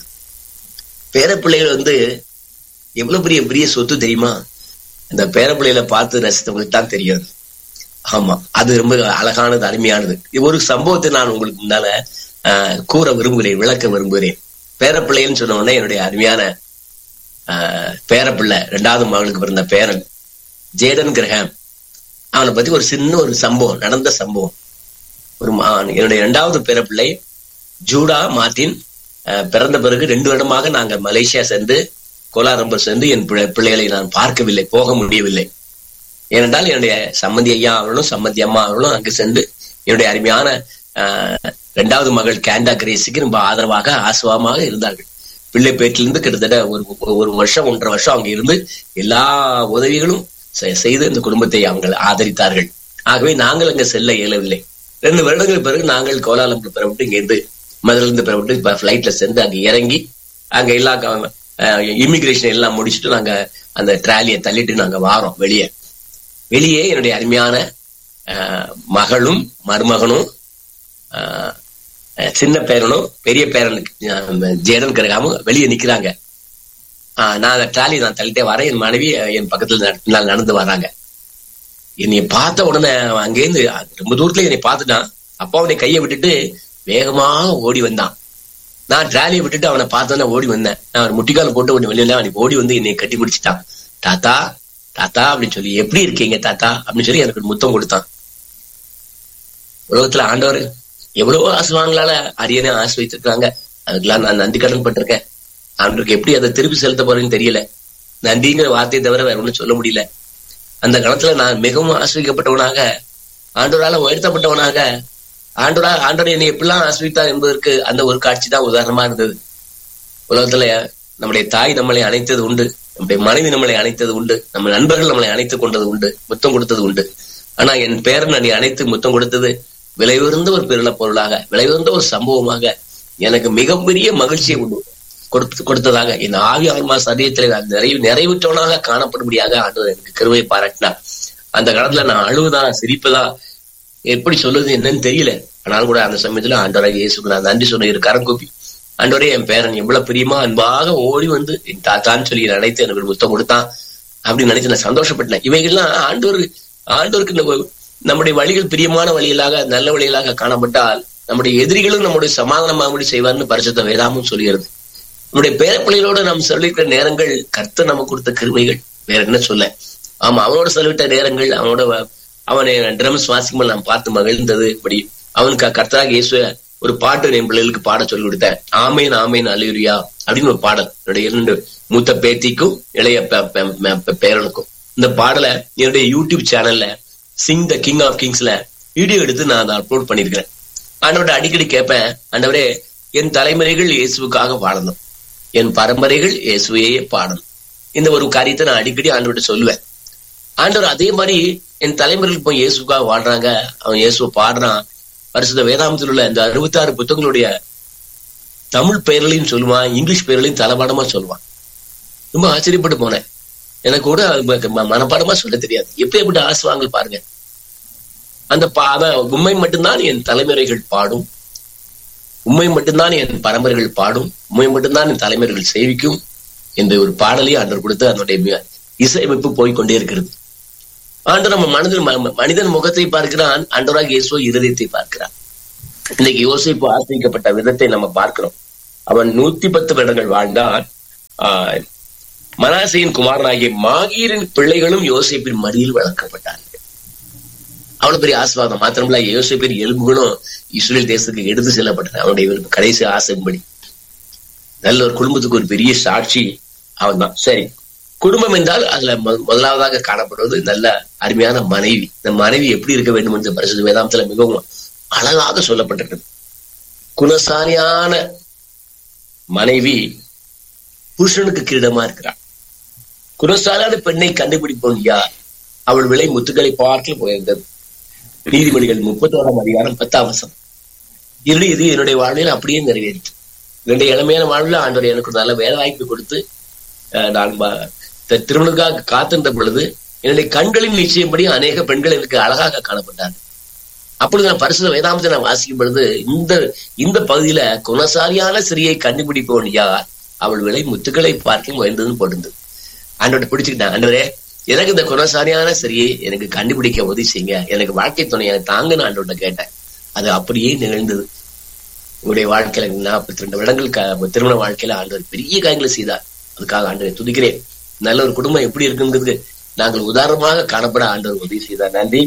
பேர பிள்ளைகள் வந்து எவ்வளவு பெரிய பெரிய சொத்து தெரியுமா இந்த பேர பிள்ளைகளை பார்த்து ரசித்தவங்களுக்கு தான் தெரியாது ஆமா அது ரொம்ப அழகானது அருமையானது இது ஒரு சம்பவத்தை நான் உங்களுக்கு முன்னால ஆஹ், கூற விரும்புகிறேன் விளக்க விரும்புகிறேன் பேர பிள்ளைன்னு சொன்ன உடனே என்னுடைய அருமையான ஆஹ், பேரப்பிள்ளை ரெண்டாவது மகளுக்கு பிறந்த பேரன் ஜேடன் கிரஹாம் அவனை பத்தி ஒரு சின்ன ஒரு சம்பவம் நடந்த சம்பவம் ஒரு மா- என்னுடைய இரண்டாவது பேரப்பிள்ளை ஜூடா மார்டின் அஹ், பிறந்த பிறகு ரெண்டு வருடமாக நாங்க மலேசியா சென்று கோலாரம்பர் சென்று என் பிள்ளை- பிள்ளைகளை நான் பார்க்கவில்லை போக முடியவில்லை ஏனென்றால் என்னுடைய சம்மந்தி ஐயா அவர்களும் சம்மந்தி அம்மா அவர்களும் அங்கு சென்று என்னுடைய அருமையான ஆஹ், இரண்டாவது மகள் கேண்டா கிரேஸுக்கு ரொம்ப ஆதரவாக ஆசுவமாக இருந்தார்கள் பிள்ளை பேட்டிலிருந்து கிட்டத்தட்ட ஒரு ஒரு வருஷம் ஒன்றரை வருஷம் அவங்க இருந்து எல்லா உதவிகளும் செ- செய்து இந்த குடும்பத்தை அவங்க ஆதரித்தார்கள் ஆகவே நாங்கள் அங்க செல்ல இயலவில்லை ரெண்டு வருடங்கள் பிறகு நாங்கள் கோலாலம்பூர் பெறப்பட்டு இங்கிருந்து மதுரிலிருந்து பெறப்பட்டு இப்ப பிளைட்ல சென்று அங்க இறங்கி அங்க எல்லா இமிகிரேஷன் எல்லாம் முடிச்சுட்டு நாங்க அந்த ட்ராலியை தள்ளிட்டு நாங்க வாரோம் வெளியே வெளியே என்னுடைய அருமையான ஆஹ், மகளும் மருமகனும் ஆஹ், அஹ், சின்ன பேரனும் பெரிய பேரனுக்கு ஆஹ், ஜேடன் கிரகாமும் வெளியே நிக்கிறாங்க ஆஹ், நான் அந்த ட்ராலி நான் தள்ளிட்டே வரேன் என் மனைவி அஹ், என் பக்கத்துல நட- பின்னால் நடந்து வராங்க என்னை பார்த்த உடனே அவன் அங்கேருந்து ரொம்ப தூரத்துல என்னை பார்த்துட்டான் அப்பா அவனை கையை விட்டுட்டு வேகமாக ஓடி வந்தான் நான் ட்ராலியை விட்டுட்டு அவனை பார்த்தோன்னே ஓடி வந்தேன் நான் ஒரு முட்டிக்கால போட்டு ஒன்று வெளியில அவனுக்கு ஓடி வந்து என்னை கட்டி பிடிச்சிட்டான் தாத்தா தாத்தா அப்படின்னு சொல்லி எப்படி இருக்கீங்க தாத்தா அப்படின்னு சொல்லி எனக்கு ஒரு முத்தம் கொடுத்தான் உலகத்துல ஆண்டவர் எவ்வளவோ ஆசுவாங்களால அரியனே ஆசை வைத்திருக்காங்க அதுக்கெல்லாம் நான் நன்றி கடன் பட்டிருக்கேன் ஆண்டவருக்கு எப்படி அதை திருப்பி செலுத்த போறேன்னு தெரியல நன்றிங்கிற வார்த்தையை தவிர வேற ஒண்ணும் சொல்ல முடியல அந்த காலத்துல நான் மிகவும் ஆசிரிக்கப்பட்டவனாக ஆண்டவரால உயர்த்தப்பட்டவனாக ஆண்டவரா ஆண்டவர் என்னை எப்படிலாம் ஆசிரித்தார் என்பதற்கு அந்த ஒரு காட்சி தான் உதாரணமா இருந்தது உலகத்துல நம்முடைய தாய் நம்மளை அணைத்தது உண்டு நம்முடைய மனைவி நம்மளை அணைத்தது உண்டு நம்ம நண்பர்கள் நம்மளை அணைத்துக் கொண்டது உண்டு முத்தம் கொடுத்தது உண்டு ஆனா என் பேரன் அணி அணைத்து முத்தம் கொடுத்தது விலை உயர்ந்த ஒரு பெருள பொருளாக விலை உயர்ந்த ஒரு சம்பவமாக எனக்கு மிகப்பெரிய மகிழ்ச்சியை உண்டு கொடுத்து கொடுத்ததாக என் ஆவி ஆன்மா சரீரத்தில் நான் நிறைவு நிறைவுற்றவனாக காணப்படும்படியாக ஆண்டவர் எனக்கு கிருவை பாராட்டினார் அந்த காலத்துல நான் அழுவதா சிரிப்பதா எப்படி சொல்லுது என்னன்னு தெரியல ஆனாலும் கூட அந்த சமயத்துல ஆண்டவராக இயேசுக்கு நான் நன்றி சொன்ன இரு கரம் கூப்பி ஆண்டவரே என் பேரன் எவ்வளவு பிரியமா அன்பாக ஓடி வந்து என் தாத்தான்னு சொல்லி நினைத்து எனக்கு ஒரு முத்தம் கொடுத்தான் அப்படின்னு நினைச்சு நான் சந்தோஷப்பட்டேன் இவைகள்லாம் ஆண்டவர் ஆண்டவருக்கு நம்ம- நம்முடைய வழிகள் பிரியமான வழிகளாக நல்ல வழிகளாக காணப்பட்டால் நம்முடைய எதிரிகளும் நம்முடைய சமாதானமாகும்படி செய்வார்னு பரிசுத்த வேதாமும் சொல்கிறது நம்முடைய பேரப்பிள்ளைகளோட நாம் செலவிட்ட நேரங்கள் கர்த்தர் நமக்கு கொடுத்த கிருமைகள் வேற என்ன சொல்ல ஆமா அவனோட செலவிட்ட நேரங்கள் அவனோட வ- அவனை ட்ரம்ஸ் வாசிக்கும்போது நான் பார்த்து மகிழ்ந்தது இப்படி அவனுக்கு கர்த்தராக இயேசுவ ஒரு பாட்டு என் பிள்ளைகளுக்கு பாட சொல்லி கொடுத்தேன் ஆமேன் ஆமேன் அலியுரியா அப்படின்னு ஒரு பாடல் என்னுடைய இரண்டு மூத்த பேத்திக்கும் இளைய பே- பே- பே- பேரனுக்கும் இந்த பாடலை என்னுடைய யூடியூப் சேனல்ல சிங் த கிங் ஆஃப் கிங்ஸ்ல வீடியோ எடுத்து நான் அதை அப்லோட் பண்ணிருக்கிறேன் ஆண்டவரை அடிக்கடி கேட்பேன் ஆண்டவரே என் தலைமுறைகள் இயேசுவுக்காக வாழணும் என் பரம்பரைகள் இயேசுவையே பாடணும் இந்த ஒரு காரியத்தை நான் அடிக்கடி ஆண்டவர்கிட்ட சொல்லுவேன் ஆண்டவர் அதே மாதிரி என் தலைமுறைகள் போய் இயேசுக்காக வாழ்றாங்க அவன் இயேசுவை பாடுறான் பரிசுத்த வேதாந்தத்தில் உள்ள இந்த அறுபத்தாறு புத்தகங்களுடைய தமிழ் பெயர்களையும் சொல்லுவான் இங்கிலீஷ் பெயர்களையும் தளபாடமா சொல்லுவான் ரொம்ப ஆச்சரியப்பட்டு போனேன் எனக்கு கூட அது ம- ம- மனப்பாடமா சொல்ல தெரியாது எப்பேற்பட்ட ஆசுவாங்கள் பாருங்க அந்த பா- அதான் உண்மை மட்டும்தான் என் தலைமுறைகள் பாடும் உண்மை மட்டும்தான் என் பரம்பரைகள் பாடும் உண்மை மட்டும்தான் என் தலைமுறைகள் சேவிக்கும் என்ற ஒரு பாடலை ஆண்டவர் கொடுத்து அதனுடைய மி- இசையமைப்பு போய்க்கொண்டே இருக்கிறது ஆண்டு நம்ம மனதில் ம- மனிதன் முகத்தை பார்க்கிறான் ஆண்டவராக இயேசுவ இருதயத்தை பார்க்கிறான் இன்னைக்கு யோசிப்பு ஆசிரிக்கப்பட்ட விதத்தை நம்ம பார்க்கிறோம் அவன் நூத்தி பத்து வருடங்கள் வாழ்ந்தான் ஆஹ் மனாசையின் குமாரனாகிய மாகீரின் பிள்ளைகளும் யோசிப்பின் மடியில் வளர்க்கப்பட்டார்கள் அவ்வளவு பெரிய ஆசிர்வாதம் மாத்திரமல்ல யோசிப்பின் எலும்புகளும் இஸ்ரேல் தேசத்துக்கு எடுத்து செல்லப்பட்டன அவனுடைய விருப்பம் கடைசி ஆசைப்படி நல்ல ஒரு குடும்பத்துக்கு ஒரு பெரிய சாட்சி அவன் தான் சரி குடும்பம் என்றால் அதுல மு- முதலாவதாக காணப்படுவது நல்ல அருமையான மனைவி இந்த மனைவி எப்படி இருக்க வேண்டும் என்று பரிசுத்த வேதாந்தத்துல மிகவும் அழகாக சொல்லப்பட்டிருக்கிறது குணசாலியான மனைவி புருஷனுக்கு கிரீடமா இருக்கிறாள் குணசாலியான பெண்ணை கண்டுபிடிப்போம் யார் அவள் விலை முத்துக்களை பார்க்க உயர்ந்தது நீதிமொழிகள் முப்பத்தோராம் அதிகாரம் பத்தாம் வசம் இது இது என்னுடைய வாழ்வில் அப்படியே நிறைவேறிச்சு என்னுடைய இளமையான வாழ்வில் ஆண்டவர் எனக்கு ஒரு நல்ல வேலை வாய்ப்பு கொடுத்து அஹ், நான் ம- த- திருமணத்துக்காக காத்திருந்த பொழுது என்னுடைய கண்களின் நிச்சயப்படி அநேக பெண்கள் எனக்கு அழகாக காணப்பட்டார்கள் அப்பொழுது நான் பரிசுத்த வேதாந்தத்தை நான் வாசிக்கும் பொழுது இந்த இந்த பகுதியில குணசாலியான சிறியை கண்டுபிடிப்பவன் யார் அவள் விலை முத்துக்களை பார்க்கும் உயர்ந்ததுன்னு போட்டிருந்தது ஆண்டோட பிடிச்சுக்கிட்டேன் ஆண்டவரே எனக்கு இந்த குணசாலியான சிறியை எனக்கு கண்டுபிடிக்க உதவி செய்யுங்க எனக்கு வாழ்க்கை துணையை தாங்கன்னு ஆண்டோட கேட்டேன் அது அப்படியே நிகழ்ந்தது உங்களுடைய வாழ்க்கையில நாற்பத்தி ரெண்டு வருடங்கள் க- திருமண வாழ்க்கையில ஆண்டவர் பெரிய காரியங்களை செய்தார் அதுக்காக ஆண்டவரை துதிக்கிறேன் நல்ல ஒரு குடும்பம் எப்படி இருக்குங்கிறதுக்கு நாங்கள் உதாரணமாக காணப்பட ஆண்டவர் உதவி செய்தார் நன்றி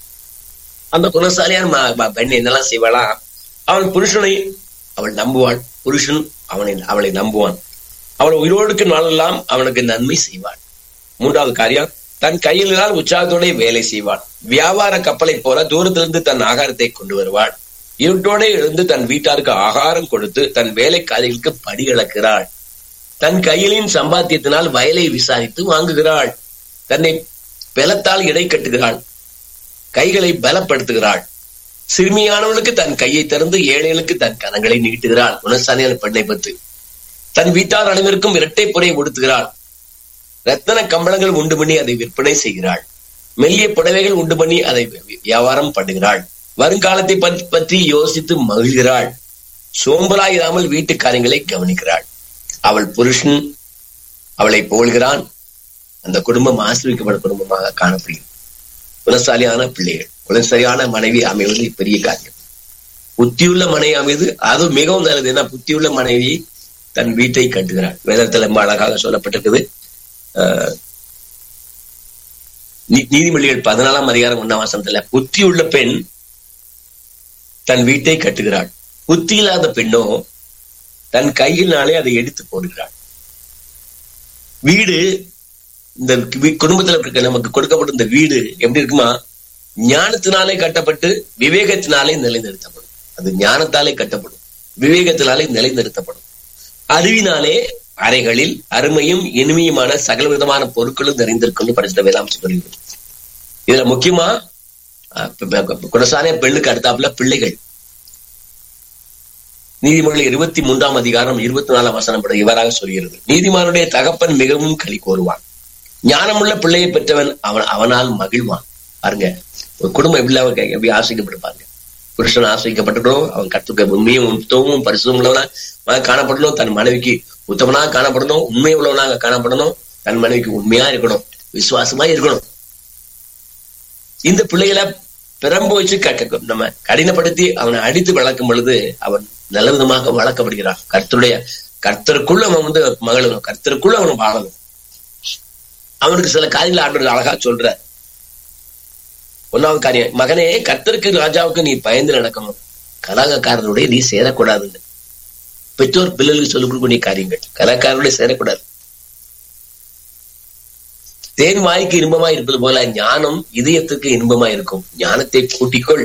அந்த குணசாலியான ம- ம- பெண் என்னெல்லாம் செய்வாளா அவள் புருஷனை அவள் நம்புவாள் புருஷன் அவனை அவளை நம்புவான் அவள் உயிரோடுக்கு நாளெல்லாம் அவனுக்கு நன்மை செய்வாள் மூன்றாவது காரியம் தன் கையிலால் உற்சாகத்தோட வேலை செய்வாள் வியாபார கப்பலைப் போல தூரத்திலிருந்து தன் ஆகாரத்தை கொண்டு வருவாள் இருட்டோட எழுந்து தன் வீட்டாருக்கு ஆகாரம் கொடுத்து தன் வேலைக்காரிகளுக்கு படி இழக்கிறாள் தன் கையிலின் சம்பாத்தியத்தினால் வயலை விசாரித்து வாங்குகிறாள் தன்னை பலத்தால் இடை கட்டுகிறாள் கைகளை பலப்படுத்துகிறாள் சிறுமியானவளுக்கு தன் கையை திறந்து ஏழைகளுக்கு தன் கரங்களை நீட்டுகிறாள் குணசாலியான பெண்ணை பற்றி தன் வீட்டார் அனைவருக்கும் இரட்டை புரை உடுத்துகிறாள் ரத்தன கம்பளங்கள் உண்டு பண்ணி அதை விற்பனை செய்கிறாள் மெல்லிய புடவைகள் உண்டு பண்ணி அதை வி- வியாபாரம் பண்ணுகிறாள் வருங்காலத்தை பற்றி- பற்றி யோசித்து மகிழ்கிறாள் சோம்பலாய் இராமல் வீட்டு காரியங்களை கவனிக்கிறாள் அவள் புருஷன் அவளை போல்கிறான் அந்த குடும்பம் ஆசிரியக்கப்பட்ட குடும்பமாக காணப்படுகிறது குணசாலியான பிள்ளைகள் குணசாலியான மனைவி அமைவது பெரிய காரியம் புத்தியுள்ள மனைவி அமைவது அது மிகவும் நல்லது ஏன்னா புத்தியுள்ள மனைவி தன் வீட்டை கட்டுகிறாள் வேதத்துல ரொம்ப அழகாக சொல்லப்பட்டிருக்குது ஆஹ், நீ- நீதிமொழிகள் பதினாலாம் அதிகாரம் ஒன்னாம் வசனத்துல புத்தி உள்ள பெண் தன் வீட்டை கட்டுகிறாள் புத்தி இல்லாத பெண்ணோ தன் கையினாலே அதை எடுத்து போடுகிறாள் வீடு இந்த வீ- குடும்பத்துல இருக்க நமக்கு கொடுக்கப்பட்ட இந்த வீடு எப்படி இருக்குமா ஞானத்தினாலே கட்டப்பட்டு விவேகத்தினாலே நிலைநிறுத்தப்படும் அது ஞானத்தாலே கட்டப்படும் விவேகத்தினாலே நிலைநிறுத்தப்படும் அறிவினாலே அறைகளில் அருமையும் இனிமையுமான சகல விதமான பொருட்களும் நிறைந்திருக்கும் படித்த வேதாம்சம் சொல்கிறது இதுல முக்கியமா அஹ், ப- ப- குணசாலிய பெண்ணுக்கு அடுத்தாப்புல பிள்ளைகள் நீதிமொழிகள் இருபத்தி மூன்றாம் அதிகாரம் இருபத்தி நாலாம் வசனம் படி இவராக சொல்கிறது நீதிமானுடைய தகப்பன் மிகவும் களி கோருவான் ஞானமுள்ள பிள்ளையை பெற்றவன் அவன் அவனால் மகிழ்வான் பாருங்க ஒரு குடும்பம் எப்படி அவங்க எப்படி ஆசைக்கப்பட்டிருப்பாங்க புருஷன் ஆசைக்கப்பட்டிருக்கணும் அவன் கற்றுக்க உண்மையும் உத்தமும் பரிசும் உள்ளவனா அவன் காணப்படணும் தன் மனைவிக்கு உத்தமனாக காணப்படணும் உண்மை உள்ளவனாக காணப்படணும் தன் மனைவிக்கு உண்மையா இருக்கணும் விசுவாசமா இருக்கணும் இந்த பிள்ளைகளை பிறம்பு வச்சு க- க- நம்ம கடினப்படுத்தி அவனை அடித்து வளர்க்கும் பொழுது அவன் நல்ல விதமாக வளர்க்கப்படுகிறான் கர்த்தருடைய கர்த்தருக்குள்ள அவன் வந்து மகளணும் கர்த்தருக்குள்ள அவன் வாழணும் அவனுக்கு சில காரியங்களை ஆண்டவர் அழகா சொல்ற ஒன்னாவது காரியம் மகனே கர்த்தருக்கு ராஜாவுக்கு நீ பயந்து நடக்கணும் கலாகக்காரனுடைய நீ சேரக்கூடாதுன்னு பெற்றோர் பிள்ளைகளுக்கு சொல்லிக் கொடுக்கக்கூடிய காரியங்கள் கலாக்காரனுடைய சேரக்கூடாது தேன் வாய்க்கு இன்பமா இருப்பது போல ஞானம் இதயத்துக்கு இன்பமா இருக்கும் ஞானத்தை கூட்டிக்கொள்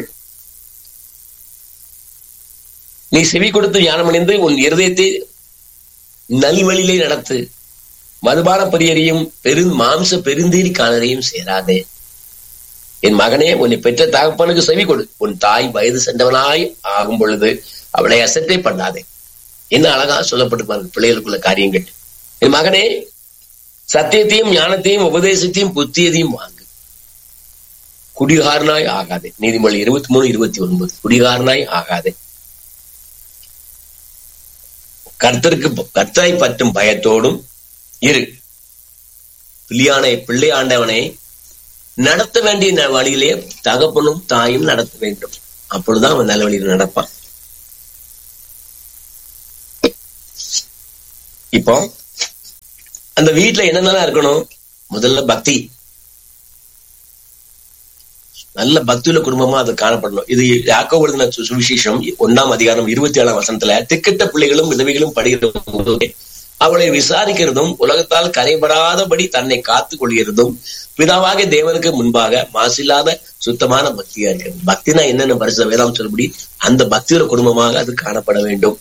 நீ செவி கொடுத்து ஞானம் அடைந்து உன் இருதயத்தை நல்வழியிலே நடத்து மதுபான பரியரையும் பெரு மாம்ச பெருந்தீரி காணரையும் சேராதே என் மகனே உன்னை பெற்ற தகப்பனுக்கு செவி கொடு உன் தாய் வயது சென்றவனாய் ஆகும் பொழுது அவளை அசட்டை பண்ணாதே என்ன அழகா சொல்லப்பட்டு பாருங்க பிள்ளைகளுக்குள்ள காரியங்கள் என் மகனே சத்தியத்தையும் ஞானத்தையும் உபதேசத்தையும் புத்தியதையும் வாங்கு குடிகாரனாய் ஆகாதே நீதிமொழி இருபத்தி மூணு இருபத்தி ஒன்பது குடிகாரனாய் ஆகாதே கர்த்தருக்கு கர்த்தரை பற்றும் பயத்தோடும் இரு பிள்ளையானை பிள்ளை ஆண்டவனை நடத்த வேண்டிய ந- வழியிலே தகப்பனும் தாயும் நடத்த வேண்டும் அப்பொழுதுதான் அவன் நல்ல வழியில் நடப்பான் இப்போ அந்த வீட்டுல என்னென்னலாம் இருக்கணும் முதல்ல பக்தி நல்ல பக்தியுள்ள குடும்பமா அது காணப்படணும் இது யாக்கோ எழுதின சு- சுவிசேஷம் ஒன்னாம் அதிகாரம் இருபத்தி ஏழாம் வசனத்துல திக்கட்ட பிள்ளைகளும் விதவைகளும் படுகிற போது அவளை விசாரிக்கிறதும் உலகத்தால் கரைபடாதபடி தன்னை காத்துக் கொள்கிறதும் பிதாவாக தேவனுக்கு முன்பாக மாசில்லாத சுத்தமான பக்தியா இருக்கிறது பக்தினா என்னென்ன பரிசு வேதாம் சொல்லபடி அந்த பக்தியுள்ள குடும்பமாக அது காணப்பட வேண்டும்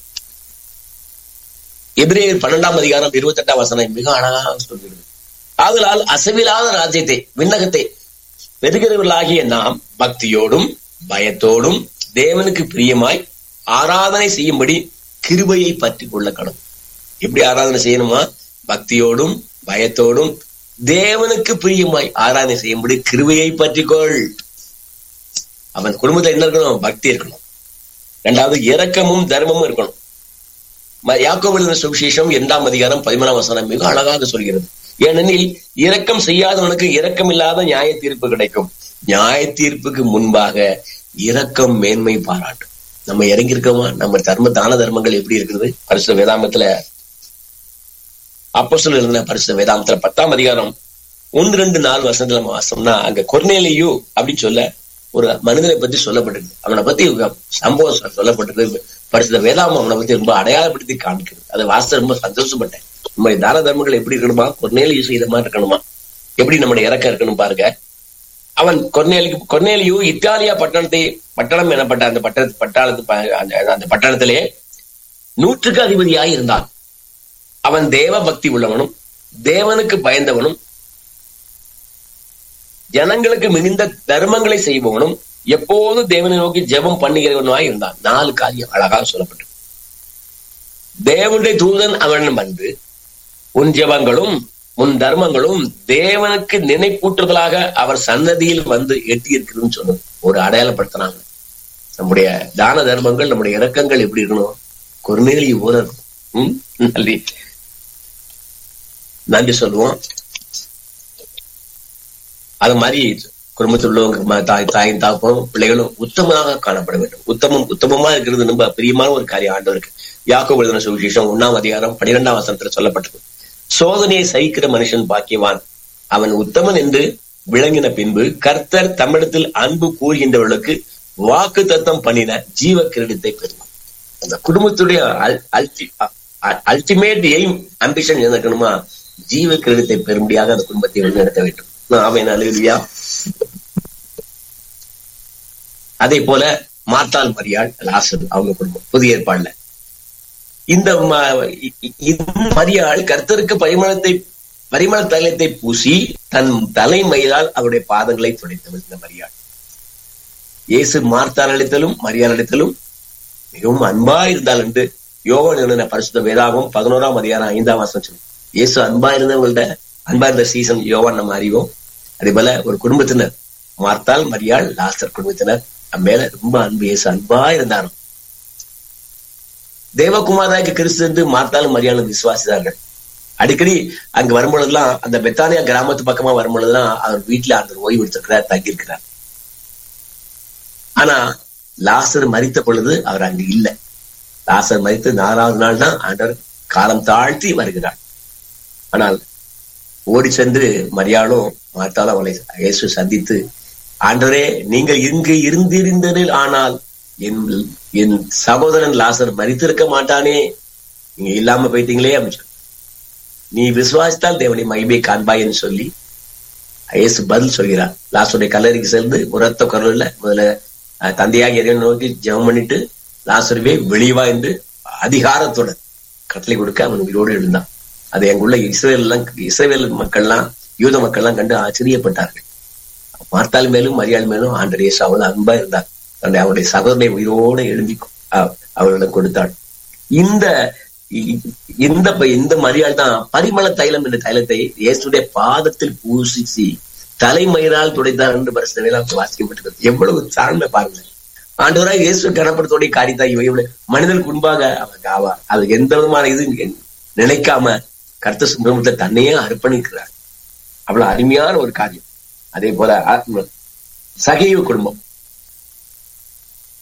எபிரேயர் பன்னெண்டாம் அதிகாரம் இருபத்தி எட்டாம் வசனம் மிக அழகாக சொல்கிறது ஆதலால் அசைவில்லாத ராஜ்யத்தை விண்ணகத்தை பெறுகிறவர்களாகிய நாம் பக்தியோடும் பயத்தோடும் தேவனுக்கு பிரியமாய் ஆராதனை செய்யும்படி கிருபையை பற்றி கொள்ள கடவுள் எப்படி ஆராதனை செய்யணுமா பக்தியோடும் பயத்தோடும் தேவனுக்கு பிரியமாய் ஆராதனை செய்யும்படி கிருபையை பற்றிக்கொள் அவன் குடும்பத்துல என்ன இருக்கணும் பக்தி இருக்கணும் ரெண்டாவது இரக்கமும் தர்மமும் இருக்கணும் ம- யாக்கோபு சுவிசேஷம் இரண்டாம் அதிகாரம் பதிமூணாம் வசனம் மிக அழகாக சொல்கிறது ஏனெனில் இரக்கம் செய்யாதவனுக்கு இரக்கம் இல்லாத நியாய தீர்ப்பு கிடைக்கும் நியாய தீர்ப்புக்கு முன்பாக இரக்கம் மேன்மை பாராட்டும் நம்ம இறங்கி இருக்கோமா நம்ம தர்ம தான தர்மங்கள் எப்படி இருக்குது பரிசு வேதாமத்துல அப்போ இருந்த பரிசு வேதாமத்துல பத்தாம் அதிகாரம் ஒன்று ரெண்டு நாலு வருஷத்துல நம்ம வாசம்னா அங்க கொர்நேலியு அப்படின்னு சொல்ல ஒரு மனிதனை பத்தி சொல்லப்பட்டிருக்கு அவனை பத்தி ஒரு சம்பவம் சொ- சொல்லப்பட்டிருக்கு பரிசுத்த வேதாமம் அவனை பத்தி ரொம்ப அடையாளப்படுத்தி காமிக்கிறது அதை வாச ரொம்ப சந்தோஷப்பட்டேன் நம்முடைய தான தர்மங்கள் எப்படி இருக்கணுமா கொர்நேலியு செய்த மாதிரி இருக்கணுமா எப்படி நம்முடைய இறக்கம் இருக்கணும் பாருங்க அவன் கொர்நேலிக்கு கொர்நேலியு இத்தாலியா பட்டணத்தை பட்டணம் எனப்பட்ட அந்த பட்ட பட்டாளத்து ப- அந்த- அந்த பட்டணத்திலே நூற்றுக்கு அதிபதியாய் இருந்தான் அவன் தேவ பக்தி உள்ளவனும் தேவனுக்கு பயந்தவனும் ஜனங்களுக்கு மிகுந்த தர்மங்களை செய்பவனும் எப்போதும் தேவனை நோக்கி ஜெபம் பண்ணுகிறவனாய் இருந்தான் நாலு காரியம் அழகாக சொல்லப்பட்டு தேவனுடைய தூதன் அவன் வந்து உன் ஜெபங்களும் உன் தர்மங்களும் தேவனுக்கு நினைப்பூட்டுதலாக அவர் சன்னதியில் வந்து எட்டி இருக்குதுன்னு சொன்னது ஒரு அடையாளப்படுத்தினாங்க நம்முடைய தான தர்மங்கள் நம்முடைய இரக்கங்கள் எப்படி இருக்கணும் கொர்நேலி ஊர இருக்கும் ம்? நன்றி நன்றி சொல்லுவோம் அது மாதிரி குடும்பத்தில் உள்ளவங்க ம- தாய் தாயின் தாப்பனும் பிள்ளைகளும் உத்தமமாக காணப்பட வேண்டும் உத்தமம் உத்தமமா இருக்கிறது ரொம்ப பிரியமான ஒரு காரியம் ஆண்டவருக்கு யாக்கோ எழுதின சுவிசேஷம் ஒன்னாம் அதிகாரம் பனிரெண்டாம் வசனத்துல சொல்லப்பட்டது சோதனையை சகிக்கிற மனுஷன் பாக்கியவான் அவன் உத்தமன் என்று விளங்கின பின்பு கர்த்தர் தமிழத்தில் அன்பு கூறுகின்றவர்களுக்கு வாக்கு தத்தம் பண்ணின ஜீவ கிரீடத்தை பெறுவான் அந்த குடும்பத்துடைய அல்டிமேட் எய்ம் அம்பிஷன் என்ன இருக்கணுமா ஜீவ கிரீடத்தை பெறும்படியாக அந்த குடும்பத்தை வழிநடத்த வேண்டும் அவன் அழுவியா அதே போல மார்த்தாள் மரியாள் லாசரு அவங்க குடும்பம் புதிய ஏற்பாடுல இந்த ம- இ- இ- இந்த மரியாள் கர்த்தருக்கு பரிமளத்தை பரிமள தைலத்தை பூசி தன் தலைமயிலால் அவருடைய பாதங்களை துடைத்தவள் இந்த மரியாள் இயேசு மார்த்தாள் அளித்தலும் மரியாள் அளித்தலும் மிகவும் அன்பா இருந்தால் என்று யோகன் எழுதின பரிசுத்த வேதாகம் பதினோராம் அதிகாரம் ஐந்தாம் வருஷம் சொல்லு இயேசு அன்பா இருந்தவங்கள்ட்ட அன்பா இருந்த சீசன் யோவான் நம்ம அறிவோம் அதே போல ஒரு குடும்பத்தினர் மார்த்தாள் மரியாள் லாஸ்டர் குடும்பத்தினர் நம்ம மேல ரொம்ப அன்பு இயேசு அன்பா இருந்தாரும் தேவகுமாராய்க்கு கிறிஸ்து என்று மார்த்தாலும் மரியாளும் விசுவாசித்தார்கள் அடிக்கடி அங்க வரும்பொழுதெல்லாம் அந்த பெத்தானியா கிராமத்து பக்கமா வரும்பொழுதெல்லாம் அவர் வீட்டுல அந்த ஓய்வு எடுத்திருக்கிறார் தங்கியிருக்கிறார் ஆனா லாசர் மரித்த பொழுது அவர் அங்கு இல்லை லாசர் மரித்து நாலாவது நாள் தான் ஆண்டவர் காலம் தாழ்த்தி வருகிறார் ஆனால் ஓடி சென்று மரியாளும் மார்த்தாலும் அவளை இயேசு சந்தித்து ஆண்டவரே நீங்கள் இங்கு இருந்திருந்ததில் ஆனால் என் என் சகோதரன் லாசர் மரித்திருக்க மாட்டானே நீங்க இல்லாம போயிட்டீங்களே அப்படின்னு சொல்லி நீ விசுவாசித்தால் தேவனை மகிமை காண்பாய்ன்னு சொல்லி இயேசு பதில் சொல்கிறார் லாசருடைய கல்லறைக்கு சேர்ந்து உரத்த குரல்ல முதல்ல அஹ், தந்தையாக இறைவனை நோக்கி ஜெபம் பண்ணிட்டு லாசருவே வெளிவா என்று அதிகாரத்துடன் கட்டளை கொடுக்க அவன் உயிரோடு எழுந்தான் அதை அங்குள்ள இஸ்ரேல் எல்லாம் இஸ்ரேல் மக்கள்லாம் யூத மக்கள்லாம் கண்டு ஆச்சரியப்பட்டார்கள் மார்த்தாள் மேலும் மரியாள் மேலும் ஆண்டர் இயேசு அவ்வளவு அன்பா இருந்தார் தன்னுடைய அவருடைய சகோதரனை உயிரோடு எழும்பி அஹ், அவர்களிடம் கொடுத்தாள் இந்த இ- இந்த ப- இந்த மரியாள் தான் பரிமள தைலம் என்ற தைலத்தை இயேசுடைய பாதத்தில் பூசிச்சு தலைமயிரால் துடைத்தார் என்று பரிசுத்தவேலாம் வாசிக்கப்பட்டிருக்கிறது எவ்வளவு தாழ்மை பாருங்க ஆண்டவராக இயேசு கனப்படுத்தோடைய காரியத்தை இவ இவ்வளவு மனிதனுக்கு முன்பாக அவர் ஆவா அது எந்த விதமான இது நினைக்காம கர்த்த சுப்பிரமத்தை தன்னையே அர்ப்பணிக்கிறார் அவ்வளவு அருமையான ஒரு காரியம் அதே போல ஆத்ம- சகைவு குடும்பம்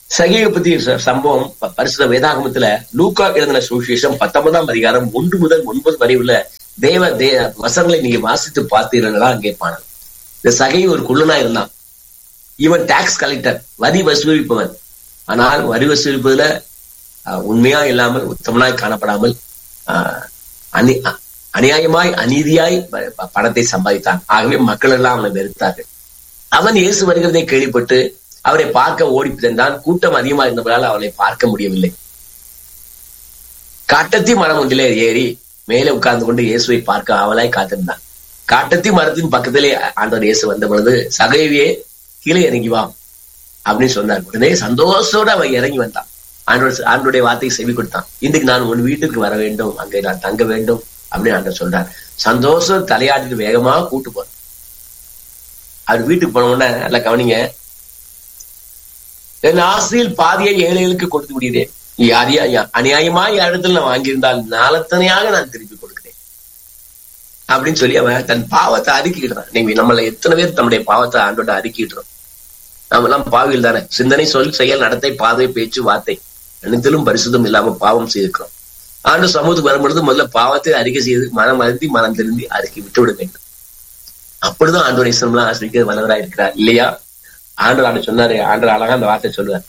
சகியை பத்தி ச- சம்பவம் ப- பரிசுத்த வேதாகமத்துல லூக்கா எழுதின சுவிசேஷம் பத்தொன்பதாம் அதிகாரம் ஒன்று முதல் ஒன்பது வரை உள்ள தேவ தே வசனங்களை நீங்க வாசித்து பார்த்தீர்களா அங்கே பாடல் இந்த சகை ஒரு குள்ளனா இருந்தான் இவன் டாக்ஸ் கலெக்டர் வரி வசூலிப்பவன் ஆனால் வரி வசூலிப்பதுல அஹ், உண்மையா இல்லாமல் உத்தமனாய் காணப்படாமல் அஹ், அநி அ- அநியாயமாய் அநீதியாய் ப- ப- பணத்தை சம்பாதித்தான் ஆகவே மக்கள் எல்லாம் அவனை வெறுத்தார்கள் அவன் இயேசு வருகிறதை கேள்விப்பட்டு அவரை பார்க்க ஓடி சென்றான் கூட்டம் அதிகமா இருந்தவரால் அவனை பார்க்க முடியவில்லை காட்டத்தி மரம் ஒன்றிலே ஏறி மேலே உட்கார்ந்து கொண்டு இயேசுவை பார்க்க ஆவலாய் காத்திருந்தான் காட்டத்தி மரத்தின் பக்கத்திலே ஆண்டவர் இயேசு வந்த பொழுது சகைவியே கீழே இறங்கி வா அப்படின்னு சொன்னார் உடனே சந்தோஷத்தோட அவன் இறங்கி வந்தான் ஆண்டவர் ஆண்டோடைய வார்த்தையை செவி கொடுத்தான் இன்னைக்கு நான் உன் வீட்டுக்கு வர வேண்டும் அங்கே நான் தங்க வேண்டும் அப்படின்னு ஆண்டவர் சொல்றார் சந்தோஷம் தலையாட்டிட்டு வேகமா கூட்டு போறான் அவர் வீட்டுக்கு போன உடனே நல்லா கவனிங்க என் ஆசையில் பாதியை ஏழைகளுக்கு கொடுத்து விடுகிறேன் நீ அநியா- அநியாயமா இடத்துல நான் வாங்கியிருந்தால் நாளத்தனையாக நான் திருப்பி கொடுக்கிறேன் அப்படின்னு சொல்லி அவன் தன் பாவத்தை அறிக்கிடுறான் நீங்க நம்மள எத்தனை பேர் தம்முடைய பாவத்தை ஆண்டோட அறிக்கிடுறோம் நாம எல்லாம் பாவிகள் தானே சிந்தனை சொல் செயல் நடத்தை பாதை பேச்சு வார்த்தை அனைத்திலும் பரிசுத்தம் இல்லாம பாவம் செய்திருக்கிறோம் ஆண்டு சமூகத்துக்கு வரும்பொழுது முதல்ல பாவத்தை அறிக்கை செய்து மனம் அருந்தி மனம் திருந்தி அறிக்கை விட்டு விட வேண்டும் அப்படிதான் ஆண்டவர் இஸ்லாம்லாம் ஆசிரிக்க வல்லவராக இருக்கிறார் இல்லையா ஆண்டவர் ஆண்டு சொன்னாரு ஆண்டவர் அழகா அந்த வார்த்தை சொல்லுவார்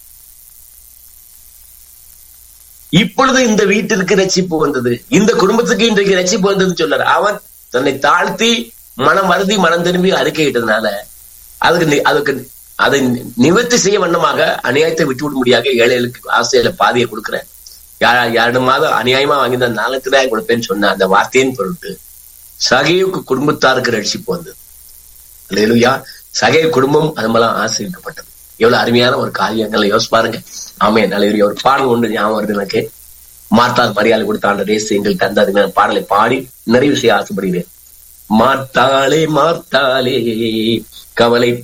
இப்பொழுது இந்த வீட்டிற்கு ரட்சிப்பு வந்தது இந்த குடும்பத்துக்கு இன்றைக்கு ரட்சிப்பு வந்ததுன்னு சொன்னார் அவன் தன்னை தாழ்த்தி மனம் வருந்தி மனம் திரும்பி அறிக்கையிட்டதுனால அதுக்கு நி- அதுக்கு அதை நி- நிவர்த்தி செய்ய வண்ணமாக அநியாயத்தை விட்டு விட முடியாத ஏழைகளுக்கு ஆசையில பாதியை கொடுக்கிறேன் யார் யாரிடமாவது அநியாயமா வாங்கி நான் நாளுக்கு தான் கொடுப்பேன்னு சொன்ன அந்த வார்த்தையின் பொருட்டு சகையுக்கு குடும்பத்தாருக்கு ரட்சிப்பு வந்தது அல்லேலூயா சகை குடும்பம் அது மூலம் ஆசிரியப்பட்டது எவ்வளவு அருமையான ஒரு காரியங்களை யோசிச்சு பாருங்க ஆமே நல்ல ஒரு பாடல் ஒன்று ஞாபகம் வருது எனக்கு மார்த்தால் மரியாதை கொடுத்த ஆண்ட ரேசு எங்களுக்கு தந்த அருமையான பாடலை பாடி நிறைவு செய்ய ஆசைப்படுகிறேன் மார்த்தாளே மார்த்தாளே கவலை